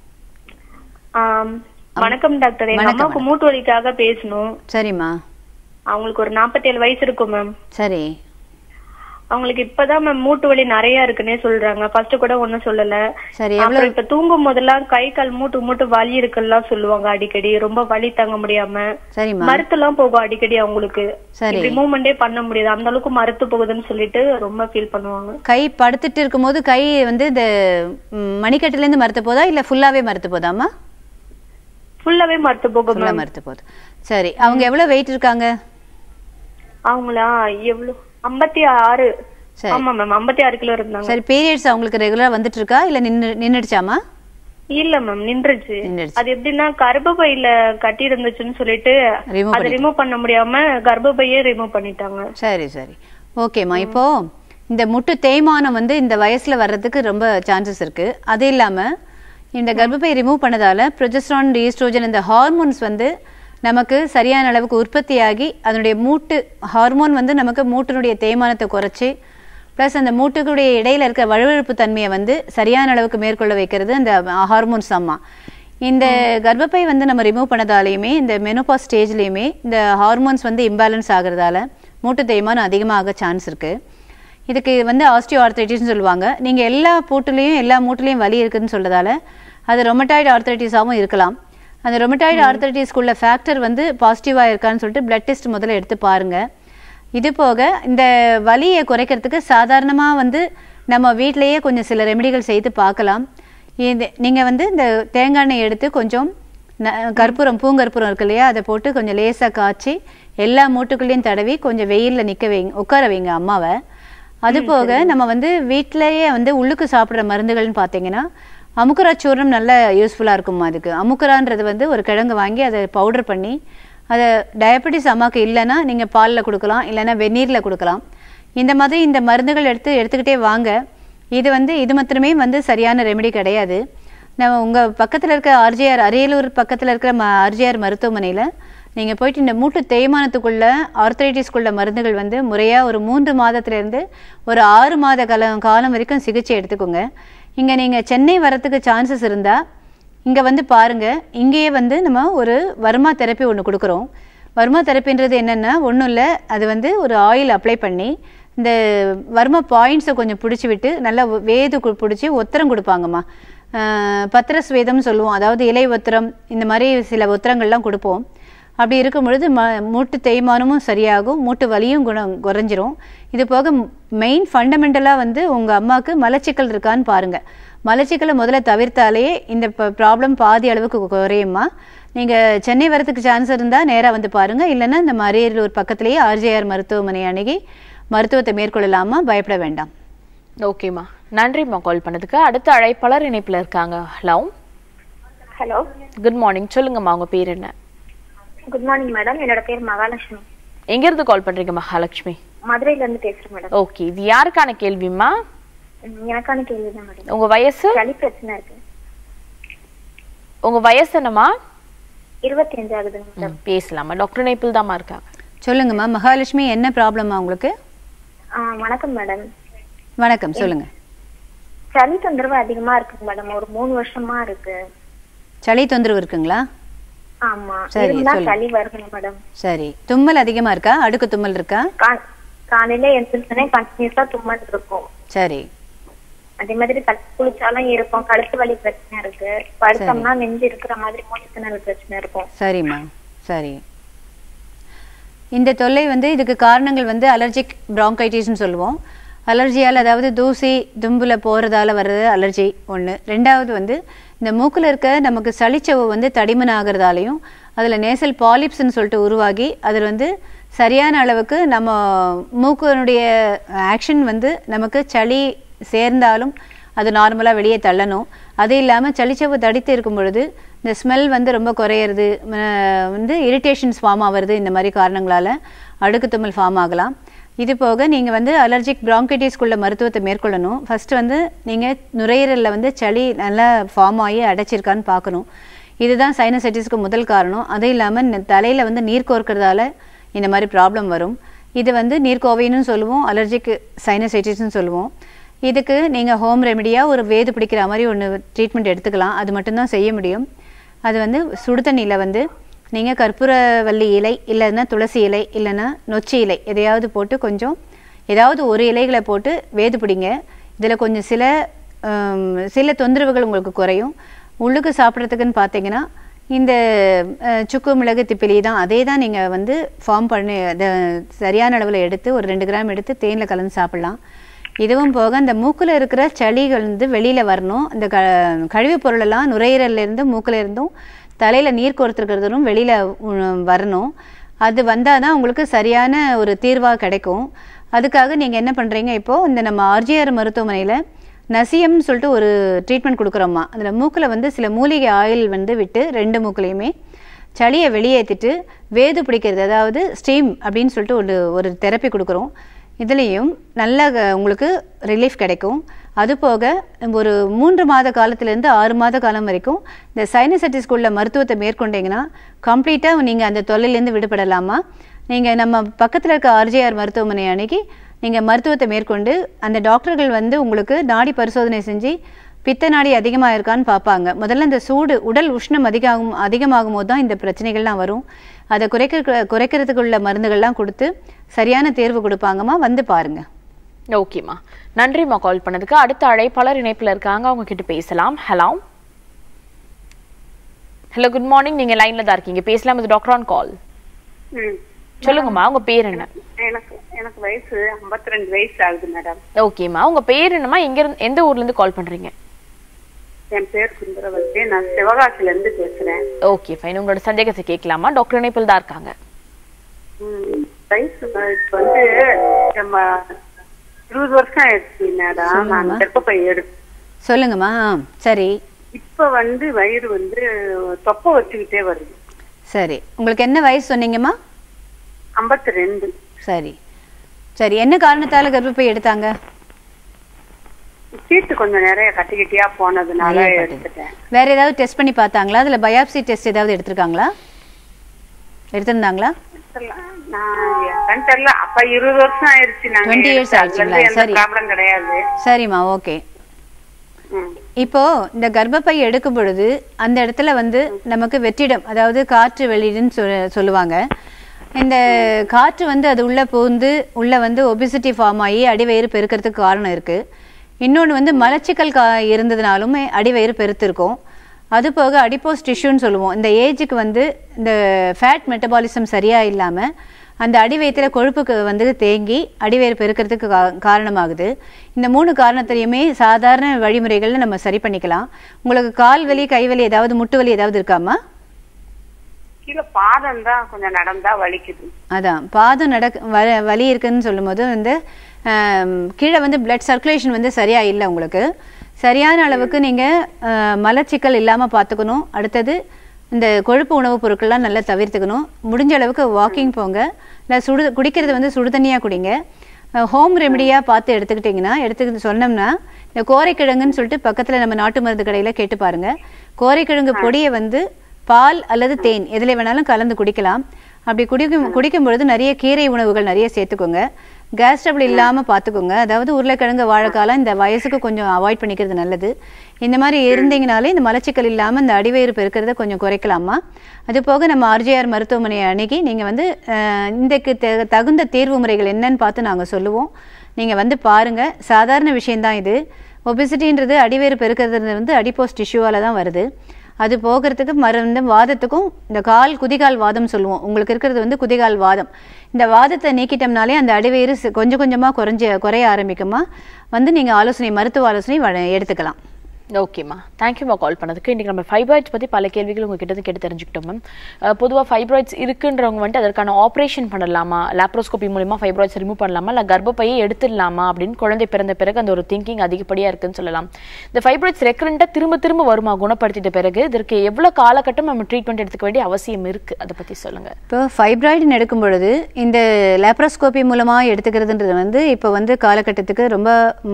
ஆம், வணக்கம் டாக்டர் எங்க வணக்கம், அம்மாவுக்கு மூட்டு வலிக்காக பேசணும் சரிம்மா அவங்களுக்கு ஒரு நாற்பத்தேழு வயசு இருக்கும் மேம் சரி அவங்களுக்கு இப்பதான் மேம் மூட்டு வலி நிறைய இருக்குன்னே சொல்றாங்க ஃபர்ஸ்ட் கூட ஒண்ணும் சொல்லல சரி அப்புறம் இப்ப தூங்கும் போதெல்லாம் கை கால் மூட்டு மூட்டு வலி இருக்குல்லாம் சொல்லுவாங்க அடிக்கடி ரொம்ப வலி தாங்க முடியாம சரிம்மா மருத்துலாம் போகும் அடிக்கடி அவங்களுக்கு சரி இப்படி மூவ்மெண்டே பண்ண முடியாது அந்த அளவுக்கு மருத்து போகுதுன்னு சொல்லிட்டு ரொம்ப ஃபீல் பண்ணுவாங்க கை படுத்துட்டு இருக்கும்போது கை வந்து இந்த ம், மணிக்கட்டுலேருந்து மறுத்து போதா இல்லை ஃபுல்லாகவே மறுத்து போதாம்மா ஃபுல்லாவே மருத்து போகும் ஃபுல்லாக மேம் மறுத்து போகுது சரி அவங்க எவ்வளோ வெயிட் இருக்காங்க அவங்களா எவ்வளவு ஐம்பத்தி ஆறு சரி. ஆமா மேம் ஐம்பத்தி ஆறு கிலோ இருந்தாங்க சரி பீரியட்ஸ் அவங்களுக்கு ரெகுலராக வந்துட்டு இருக்கா இல்லை நின்று நின்றுடுச்சாமா இல்ல மேம் நின்றுச்சு நின்றுடுச்சு. அது எப்படின்னா கர்ப்பப்பையில கட்டி இருந்துச்சுன்னு சொல்லிட்டு Remove அதை ரிமூவ் பண்ண முடியாம கர்ப்பப்பையே ரிமூவ் பண்ணிட்டாங்க சரி சரி ஓகேம்மா இப்போ இந்த முட்டு தேய்மானம் வந்து இந்த வயசுல வர்றதுக்கு ரொம்ப சான்சஸ் இருக்கு அது இல்லாம இந்த கர்ப்பப்பை ரிமூவ் பண்ணதால ப்ரொஜெஸ்ட்ரான் ஈஸ்ட்ரோஜன் இந்த ஹார்மோன்ஸ் வந்து நமக்கு சரியான அளவுக்கு உற்பத்தியாகி அதனுடைய மூட்டு ஹார்மோன் வந்து நமக்கு மூட்டினுடைய தேய்மானத்தை குறைச்சி ப்ளஸ் அந்த மூட்டுகளுடைய இடையில இருக்க வழுவழுப்பு தன்மையை வந்து சரியான அளவுக்கு மேற்கொள்ள வைக்கிறது அந்த ஹார்மோன்ஸ் அம்மா இந்த கர்ப்பப்பை வந்து நம்ம ரிமூவ் பண்ணதாலையுமே இந்த மெனோபா ஸ்டேஜ்லேயுமே இந்த ஹார்மோன்ஸ் வந்து இம்பேலன்ஸ் ஆகுறதால மூட்டு தேய்மானம் அதிகமாக சான்ஸ் இருக்கு இதுக்கு வந்து ஆஸ்டியோ ஆர்த்ரைட்டிஸ்னு சொல்லுவாங்க நீங்கள் எல்லா பூட்டுலேயும் எல்லா மூட்டுலேயும் வலி இருக்குதுன்னு சொல்றதால அது ரொமட்டாய்டு ஆர்த்ரைட்டிஸாகவும் இருக்கலாம் அந்த ரொமட்டாய்டு ஆர்த்ரைட்டிஸ்க்குள்ள ஃபேக்டர் வந்து பாசிட்டிவாக இருக்கான்னு சொல்லிட்டு பிளட் டெஸ்ட் முதல்ல எடுத்து பாருங்கள் இது போக இந்த வலியை குறைக்கிறதுக்கு சாதாரணமாக வந்து நம்ம வீட்டிலேயே கொஞ்சம் சில ரெமெடிகள் செய்து பார்க்கலாம் இது நீங்கள் வந்து இந்த தேங்காய் எண்ணெய் எடுத்து கொஞ்சம் ந- கற்பூரம் பூங்கற்பூரம் இருக்கு இல்லையா அதை போட்டு கொஞ்சம் லேசாக காய்ச்சி எல்லா மூட்டுக்குள்ளேயும் தடவி கொஞ்சம் வெயிலில் நிற்க வைங்க உட்கார வைங்க அம்மாவை அது போக நம்ம வந்து வீட்டிலேயே வந்து உள்ளுக்கு சாப்பிட்ற மருந்துகள்னு பார்த்தீங்கன்னா அமுக்குரா சூர்ணம் நல்ல யூஸ்ஃபுல்லாக இருக்குமா அதுக்கு அமுக்குரான்றது வந்து ஒரு கிழங்கு வாங்கி அதை பவுடர் பண்ணி அதை டயபெட்டிஸ் அம்மாவுக்கு இல்லைன்னா நீங்கள் பாலில் கொடுக்கலாம் இல்லைன்னா வெந்நீரில் கொடுக்கலாம் இந்த மாதிரி இந்த மருந்துகள் எடுத்து எடுத்துக்கிட்டே வாங்க இது வந்து இது மாத்திரமே வந்து சரியான ரெமெடி கிடையாது நம்ம உங்கள் பக்கத்தில் இருக்க ஆர்ஜிஆர் அரியலூர் பக்கத்தில் இருக்கிற ம ஆர்ஜிஆர் மருத்துவமனையில் நீங்கள் போயிட்டு இந்த மூட்டு தேய்மானத்துக்குள்ள ஆர்த்தரைட்டிஸ்க்குள்ள மருந்துகள் வந்து முறையாக ஒரு மூன்று மாதத்துலேருந்து ஒரு ஆறு மாத காலம் காலம் வரைக்கும் சிகிச்சை எடுத்துக்கோங்க இங்கே நீங்கள் சென்னை வரத்துக்கு சான்சஸ் இருந்தால் இங்கே வந்து பாருங்க இங்கேயே வந்து நம்ம ஒரு வர்மா தெரப்பி ஒன்று கொடுக்குறோம் வர்மா தெரப்பின்றது என்னென்னா ஒன்றும் இல்லை அது வந்து ஒரு ஆயில் அப்ளை பண்ணி இந்த வர்மா பாயிண்ட்ஸை கொஞ்சம் பிடிச்சி விட்டு நல்லா வேது கு- பிடிச்சி ஒத்தரம் கொடுப்பாங்கம்மா ஆஹ் பத்திரஸ் வேதம்னு சொல்லுவோம் அதாவது இலை ஒத்திரம் இந்த மாதிரி சில ஒத்திரங்கள்லாம் கொடுப்போம் அப்படி இருக்கும் பொழுது ம மூட்டு தேய்மானமும் சரியாகும் மூட்டு வலியும் குணம் குறைஞ்சிரும் இது போக மெயின் ஃபண்டமெண்டலாக வந்து உங்கள் அம்மாவுக்கு மலச்சிக்கல் இருக்கான்னு பாருங்கள் மலச்சிக்கலை முதல்ல தவிர்த்தாலே இந்த ப்ராப்ளம் பாதி அளவுக்கு குறையுமா நீங்கள் சென்னை வரதுக்கு சான்ஸ் இருந்தால் நேராக வந்து பாருங்கள் இல்லைன்னா இந்த அரியலூர் பக்கத்துலேயே ஆர்ஜேஆர் மருத்துவமனை அணுகி மருத்துவத்தை மேற்கொள்ளலாமா பயப்பட வேண்டாம் ஓகேம்மா நன்றிம்மா கால் பண்ணதுக்கு அடுத்த அழைப்பாளர் இணைப்புல இருக்காங்க ஹலோ ஹலோ குட் மார்னிங் சொல்லுங்கம்மா உங்க பேர் என்ன குட் மார்னிங் மேடம் என்னோட பேர் மகாலட்சுமி எங்க இருந்து கால் பண்றீங்க மகாலட்சுமி மதுரையில இருந்து பேசுறேன் மேடம் ஓகே இது யாருக்கான கேள்விம்மா ம், எனக்கான கேள்விதான் மேடம் உங்க வயசு சளி பிரச்சனை இருக்கு உங்க வயசு என்னம்மா இருபத்தி அஞ்சு ஆகுதுங்க மேடம் ம், பேசலாமா டாக்டர் நேபிள் தாம்மா இருக்காங்க சொல்லுங்கம்மா மகாலட்சுமி என்ன ப்ராப்ளமா உங்களுக்கு ஆ, வணக்கம் மேடம் வணக்கம் சொல்லுங்கள் சளி தொந்தரவு அதிகமா இருக்குங்க மேடம் ஒரு மூணு வருஷமா இருக்கு சளி தொந்தரவு இருக்குங்களா ஆமா சரி, இருந்தா சொல்லுங்க. சளி வருதுங்க மேடம் சரி தும்மல் அதிகமாக இருக்கா அடுக்கு தும்மல் இருக்கா கா- காலையில எந்திரிச்சோடனே கண்டினியூஸா தும்மல் இருக்கும் சரி அதே மாதிரி கழுத்து குளிச்சாலும் இருக்கும் கழுத்து வலி பிரச்சனை இருக்கு படுத்தோம்னா நெஞ்சு இருக்கிற மாதிரி மூச்சு திணறல் பிரச்சனை இருக்கும் சரிம்மா சரி இந்த தொல்லை வந்து இதுக்கு காரணங்கள் வந்து அலர்ஜிக் ப்ராங்கைட்டிஸ்னு சொல்லுவோம் அலர்ஜியால் அதாவது தூசி தும்புல போகிறதால வர்றது அலர்ஜி ஒன்று ரெண்டாவது வந்து இந்த மூக்கில் இருக்க நமக்கு சளிச்சவு வந்து தடிமன் ஆகிறதாலையும் அதில் நேசல் பாலிப்ஸ்னு சொல்லிட்டு உருவாகி அதில் வந்து சரியான அளவுக்கு நம்ம மூக்கினுடைய ஆக்ஷன் வந்து நமக்கு சளி சேர்ந்தாலும் அது நார்மலாக வெளியே தள்ளணும் அது இல்லாமல் சளிச்சவு தடித்து இருக்கும் பொழுது இந்த ஸ்மெல் வந்து ரொம்ப குறையிறது ம, வந்து இரிட்டேஷன்ஸ் ஃபார்ம் ஆகிறது இந்த மாதிரி காரணங்களால் அடுக்கு தும்மல் ஃபார்ம் ஆகலாம் இது போக நீங்கள் வந்து அலர்ஜிக் ப்ராங்கைட்டிஸ்க்குள்ள மருத்துவத்தை மேற்கொள்ளணும் ஃபஸ்ட்டு வந்து நீங்கள் நுரையீரலில் வந்து சளி நல்லா ஃபார்ம் ஆகி அடைச்சிருக்கான்னு பார்க்கணும் இதுதான் சைனசைட்டிஸ்க்கு முதல் காரணம் அது இல்லாமல் தலையில் வந்து நீர் கோர்க்கறதால இந்த மாதிரி ப்ராப்ளம் வரும் இது வந்து நீர்க்கோவைன்னு சொல்லுவோம் அலர்ஜிக் சைனசைட்டிஸ்னு சொல்லுவோம் இதுக்கு நீங்கள் ஹோம் ரெமெடியாக ஒரு வேது பிடிக்கிற மாதிரி ஒன்று ட்ரீட்மெண்ட் எடுத்துக்கலாம் அது மட்டும்தான் செய்ய முடியும் அது வந்து சுடு தண்ணியில் வந்து நீங்கள் கற்பூரவல்லி இலை இல்லைன்னா துளசி இலை இல்லைன்னா நொச்சி இலை எதையாவது போட்டு கொஞ்சம் ஏதாவது ஒரு இலைகளை போட்டு வேது பிடிங்க இதில் கொஞ்சம் சில ஹம், சில தொந்தரவுகள் உங்களுக்கு குறையும் உள்ளுக்கு சாப்பிட்றதுக்குன்னு பார்த்தீங்கன்னா இந்த அஹ், சுக்கு மிளகு திப்பிலி தான் அதே தான் நீங்கள் வந்து ஃபார்ம் பண்ணி அதை சரியான அளவில் எடுத்து ஒரு ரெண்டு கிராம் எடுத்து தேனில் கலந்து சாப்பிட்லாம் இதுவும் போக அந்த மூக்கில் இருக்கிற சளிகள் வந்து வெளியில் வரணும் இந்த க கழிவுப் பொருளெல்லாம் நுரையீரல்ல இருந்து மூக்குல இருந்தும் தலையில் நீர் கோர்த்துருக்கிறதும் வெளியில் வரணும் அது வந்தால் தான் உங்களுக்கு சரியான ஒரு தீர்வாக கிடைக்கும் அதுக்காக நீங்கள் என்ன பண்ணுறீங்க இப்போது இந்த நம்ம ஆர்ஜிஆர் மருத்துவமனையில் நசியம்னு சொல்லிட்டு ஒரு ட்ரீட்மெண்ட் கொடுக்குறோம்மா அதில் மூக்கில் வந்து சில மூலிகை ஆயில் வந்து விட்டு ரெண்டு மூக்குலையுமே சளியை வெளியேற்றிட்டு வேது பிடிக்கிறது அதாவது ஸ்டீம் அப்படின்னு சொல்லிட்டு ஒரு ஒரு தெரப்பி கொடுக்குறோம் இதுலேயும் நல்ல க- உங்களுக்கு ரிலீஃப் கிடைக்கும் அது போக ஒரு மூன்று மாத காலத்திலேருந்து ஆறு மாத காலம் வரைக்கும் இந்த சைனசைட்டிஸ்க்குள்ள மருத்துவத்தை மேற்கொண்டீங்கன்னா கம்ப்ளீட்டாக நீங்கள் அந்த தொல்லையிலேருந்து விடுபடலாமா நீங்கள் நம்ம பக்கத்தில் இருக்க ஆர்ஜிஆர் மருத்துவமனை அணுகி நீங்கள் மருத்துவத்தை மேற்கொண்டு அந்த டாக்டர்கள் வந்து உங்களுக்கு நாடி பரிசோதனை செஞ்சு பித்த நாடி அதிகமாக இருக்கான்னு பார்ப்பாங்க முதல்ல இந்த சூடு உடல் உஷ்ணம் அதிகமாகும் அதிகமாகும் போது தான் இந்த பிரச்சனைகள்லாம் வரும் அதை குறைக்க குறைக்கிறதுக்குள்ள மருந்துகள்லாம் கொடுத்து சரியான தேர்வு கொடுப்பாங்கம்மா வந்து பாருங்க ஓகேம்மா நன்றிம்மா கால் பண்ணதுக்கு அடுத்த அழைப்பாளர் இணைப்புல இருக்காங்க அவங்க கிட்ட பேசலாம் ஹலோ ஹலோ குட் மார்னிங் நீங்க லைன்ல தான் இருக்கீங்க பேசலாம் இது டாக்டர் ஆன் கால் ம். சொல்லுங்கம்மா உங்க பேர் என்ன எனக்கு எனக்கு வயசு 52 ரெண்டு வயசு ஆகுது மேடம் ஓகேம்மா உங்க பேர் என்னம்மா எங்க இருந்து எந்த ஊர்ல இருந்து கால் பண்றீங்க என் பேர் சுந்தரவல்லி நான் சிவகாசில இருந்து பேசுறேன் ஓகே ஃபைன் உங்களோட சந்தேகத்தை கேட்கலாமா டாக்டர் இணைப்பில் தான் இருக்காங்க ம், வயசு வ- இப்ப வந்து நம்ம இருபது வருஷம் ஆயிடுச்சு மேடம் நான் கர்ப்பப்பை எடு சொல்லுங்கம்மா ஆ, சரி இப்ப வந்து வயிறு வந்து தொப்பை வச்சுக்கிட்டே வருது சரி உங்களுக்கு என்ன வயசு சொன்னீங்கம்மா 52 ரெண்டு சரி சரி என்ன காரணத்தால கர்ப்பப்பை எடுத்தாங்க சீட்டு கொஞ்சம் நிறைய கட்டிக்கிட்டியா போனதுனால நிறைய கட்டுது. எடுத்துட்டேன் வேற ஏதாவது டெஸ்ட் பண்ணி பார்த்தாங்களா அதுல பயாப்சி டெஸ்ட் ஏதாவது எடுத்திருக்காங்களா எடுத்திருந்தாங்களா நான் என் தெரியல அப்ப இருபது வருஷம் ஆயிருச்சு நாங்க 20 years எடுத்து. அதுல இருந்து ஆயிடுச்சுங்களா? எந்த சரி. ப்ராப்ளம் கிடையாது சரிம்மா ஓகே ம். இப்போ இந்த கர்ப்பப்பை எடுக்கும் பொழுது அந்த இடத்துல வந்து நமக்கு வெற்றிடம் அதாவது காற்று வெளியிடுன்னு சொல் சொல்லுவாங்க இந்த காற்று வந்து அது உள்ள புகுந்து உள்ள வந்து ஒபிசிட்டி ஃபார்ம் ஆகி அடிவயிறு பெருக்கிறதுக்கு காரணம் இருக்கு இன்னொன்று வந்து மலச்சிக்கல் கா இருந்ததுனாலுமே அடிவயிறு பெருத்திருக்கும் அது போக அடிப்போஸ் டிஷ்யூன்னு சொல்லுவோம் இந்த ஏஜுக்கு வந்து இந்த ஃபேட் மெட்டபாலிசம் சரியா இல்லாம அந்த அடிவயத்தில் கொழுப்புக்கு வந்து தேங்கி அடிவயிறு பெருக்கிறதுக்கு கா- காரணமாகுது இந்த மூணு காரணத்தையுமே சாதாரண வழிமுறைகளில் நம்ம சரி பண்ணிக்கலாம் உங்களுக்கு கால் வலி கை வலி ஏதாவது முட்டு வலி ஏதாவது இருக்காமா கீழே பாதம் தான் கொஞ்சம் நடந்தா வலிக்குது அதான் பாதம் நடக்க வ- வலி இருக்குன்னு சொல்லும்போது வந்து ஆம், கீழே வந்து பிளட் சர்க்குலேஷன் வந்து சரியா இல்லை உங்களுக்கு சரியான அளவுக்கு நீங்கள் மலச்சிக்கல் இல்லாமல் பார்த்துக்கணும் அடுத்தது இந்த கொழுப்பு உணவுப் பொருட்கள்லாம் நல்லா தவிர்த்துக்கணும் முடிஞ்ச அளவுக்கு வாக்கிங் போங்க இல்லை சுடு குடிக்கிறது வந்து சுடு தண்ணியாக குடிங்க ஹோம் ரெமடியாக பார்த்து எடுத்துக்கிட்டிங்கன்னா எடுத்துக்கிட்டு சொன்னோம்னா இந்த கோரைக்கிழங்குன்னு சொல்லிட்டு பக்கத்தில் நம்ம நாட்டு மருந்து கடையில் கேட்டு பாருங்க கோரைக்கிழங்கு பொடியை வந்து பால் அல்லது தேன் எதில் வேணாலும் கலந்து குடிக்கலாம் அப்படி குடிக்கும் குடிக்கும் பொழுது நிறைய கீரை உணவுகள் நிறைய சேர்த்துக்கோங்க கேஸ் ட்ரபிள் இல்லாமல் பார்த்துக்கோங்க அதாவது உருளைக்கிழங்கு வாழைக்காலம் இந்த வயசுக்கு கொஞ்சம் அவாய்ட் பண்ணிக்கிறது நல்லது இந்த மாதிரி இருந்தீங்கனாலே இந்த மலச்சிக்கல் இல்லாமல் இந்த அடிவயிறு பெருக்கிறத கொஞ்சம் குறைக்கலாமா அது போக நம்ம ஆர்ஜிஆர் மருத்துவமனையை அணுகி நீங்கள் வந்து அஹ், இந்தக்கு தெ- தகுந்த தீர்வு முறைகள் என்னன்னு பார்த்து நாங்கள் சொல்லுவோம் நீங்கள் வந்து பாருங்கள் சாதாரண விஷயம்தான் இது ஒபிசிட்டின்றது அடிவயிறு பெருக்கிறது வந்து அடிப்போஸ் டிஷ்யூவால தான் வருது அது போகிறதுக்கு மருந்து வாதத்துக்கும் இந்த கால் குதிகால் வாதம் சொல்லுவோம் உங்களுக்கு இருக்கிறது வந்து குதிகால் வாதம் இந்த வாதத்தை நீக்கிட்டோம்னாலே அந்த அடிவயிறு சி- கொஞ்சம் கொஞ்சமாக குறைஞ்ச குறைய ஆரம்பிக்குமா வந்து நீங்கள் ஆலோசனை மருத்துவ ஆலோசனை வ- எடுத்துக்கலாம் ஓகேம்மா தேங்க்யூம்மா கால் பண்ணதுக்கு இன்னைக்கு நம்ம ஃபைப்ராய்ட்ஸ் பற்றி பல கேள்விகள் உங்ககிட்ட இருந்து கேட்டு தெரிஞ்சுக்கிட்டோம் மேம் பொதுவாக ஃபைப்ராய்ட்ஸ் இருக்குன்றவங்க வந்துட்டு அதற்கான ஆப்ரேஷன் பண்ணலாமா லாப்ரோஸ்கோபி மூலிமா ஃபைப்ராய்ட்ஸ் ரிமூவ் பண்ணலாமா இல்லை கர்ப்பப்பையை எடுத்துடலாமா அப்படின்னு குழந்தை பிறந்த பிறகு அந்த ஒரு திங்கிங் அதிகப்படியாக இருக்குன்னு சொல்லலாம் இந்த ஃபைப்ராய்ட்ஸ் ரெக்கரண்ட்டாக திரும்ப திரும்ப வருமா குணப்படுத்திட்ட பிறகு இதற்கு எவ்வளோ காலகட்டம் நம்ம ட்ரீட்மெண்ட் எடுத்துக்க வேண்டிய அவசியம் இருக்குது அதை பற்றி சொல்லுங்கள் இப்போ ஃபைப்ராய்டுன்னு எடுக்கும் பொழுது இந்த லேப்ரோஸ்கோபி மூலமாக எடுத்துக்கிறதுன்றது வந்து இப்போ வந்து காலகட்டத்துக்கு ரொம்ப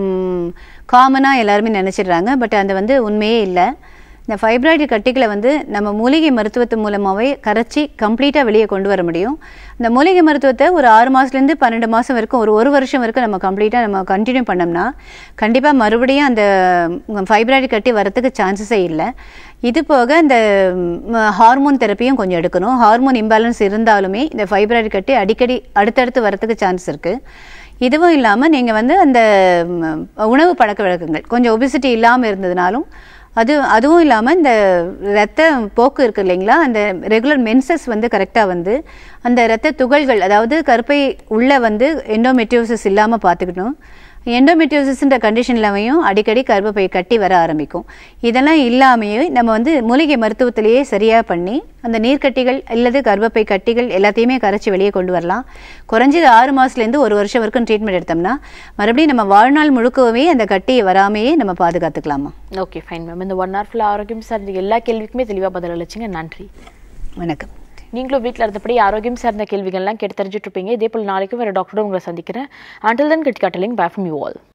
காமனாக எல்லாருமே நினச்சிடுறாங்க பட் அது வந்து உண்மையே இல்லை இந்த ஃபைப்ராய்டு கட்டிகளை வந்து நம்ம மூலிகை மருத்துவத்து மூலமாகவே கரைச்சி கம்ப்ளீட்டாக வெளியே கொண்டு வர முடியும் இந்த மூலிகை மருத்துவத்தை ஒரு ஆறு மாதத்துலேருந்து பன்னெண்டு மாதம் வரைக்கும் ஒரு ஒரு வருஷம் வரைக்கும் நம்ம கம்ப்ளீட்டாக நம்ம கண்டினியூ பண்ணோம்னா கண்டிப்பாக மறுபடியும் அந்த ஃபைப்ராய்டு கட்டி வரத்துக்கு சான்சஸே இல்லை இது போக இந்த ஹார்மோன் தெரப்பியும் கொஞ்சம் எடுக்கணும் ஹார்மோன் இம்பேலன்ஸ் இருந்தாலுமே இந்த ஃபைப்ராய்டு கட்டி அடிக்கடி அடுத்தடுத்து வரத்துக்கு சான்ஸ் இருக்குது இதுவும் இல்லாமல் நீங்கள் வந்து அந்த ம், உணவு பழக்க வழக்கங்கள் கொஞ்சம் ஒபிசிட்டி இல்லாமல் இருந்ததுனாலும் அது அதுவும் இல்லாமல் இந்த ரத்த போக்கு இருக்கு இல்லைங்களா அந்த ரெகுலர் மென்சஸ் வந்து கரெக்டாக வந்து அந்த ரத்த துகள்கள் அதாவது கருப்பை உள்ளே வந்து எண்டோமெட்ரியோசிஸ் இல்லாமல் பார்த்துக்கணும் எண்டோமெட்ரியோசிஸ்ன்ற கண்டிஷன்லவையும் அடிக்கடி கர்ப்பப்பை கட்டி வர ஆரம்பிக்கும் இதெல்லாம் இல்லாமையே நம்ம வந்து மூலிகை மருத்துவத்திலேயே சரியாக பண்ணி அந்த நீர்க்கட்டிகள் அல்லது கர்ப்பப்பை கட்டிகள் எல்லாத்தையுமே கரைச்சி வெளியே கொண்டு வரலாம் குறைஞ்சது ஆறு மாதத்துலேருந்து ஒரு வருஷம் வரைக்கும் ட்ரீட்மெண்ட் எடுத்தோம்னா மறுபடியும் நம்ம வாழ்நாள் முழுக்கவே அந்த கட்டி வராமையே நம்ம பாதுகாத்துக்கலாமா ஓகே ஃபைன் மேம் இந்த ஒன் ஹவர் ஃபுல்லாக ஆரோக்கியம் சார்ந்த எல்லா கேள்விக்குமே தெளிவாக பதில் அளிச்சிங்க நன்றி வணக்கம் நீங்களும் வீட்டில் இருந்தபடி ஆரோக்கியம் சார்ந்த கேள்விகள்லாம் கேட்டு தெரிஞ்சுட்டு இருப்பீங்க இதே போல் நாளைக்கும் வேறு டாக்டரும் உங்களை சந்திக்கிறேன் அண்டில் தன் கட் கட்டலிங் பை ஃப்ரம் யூ ஆல்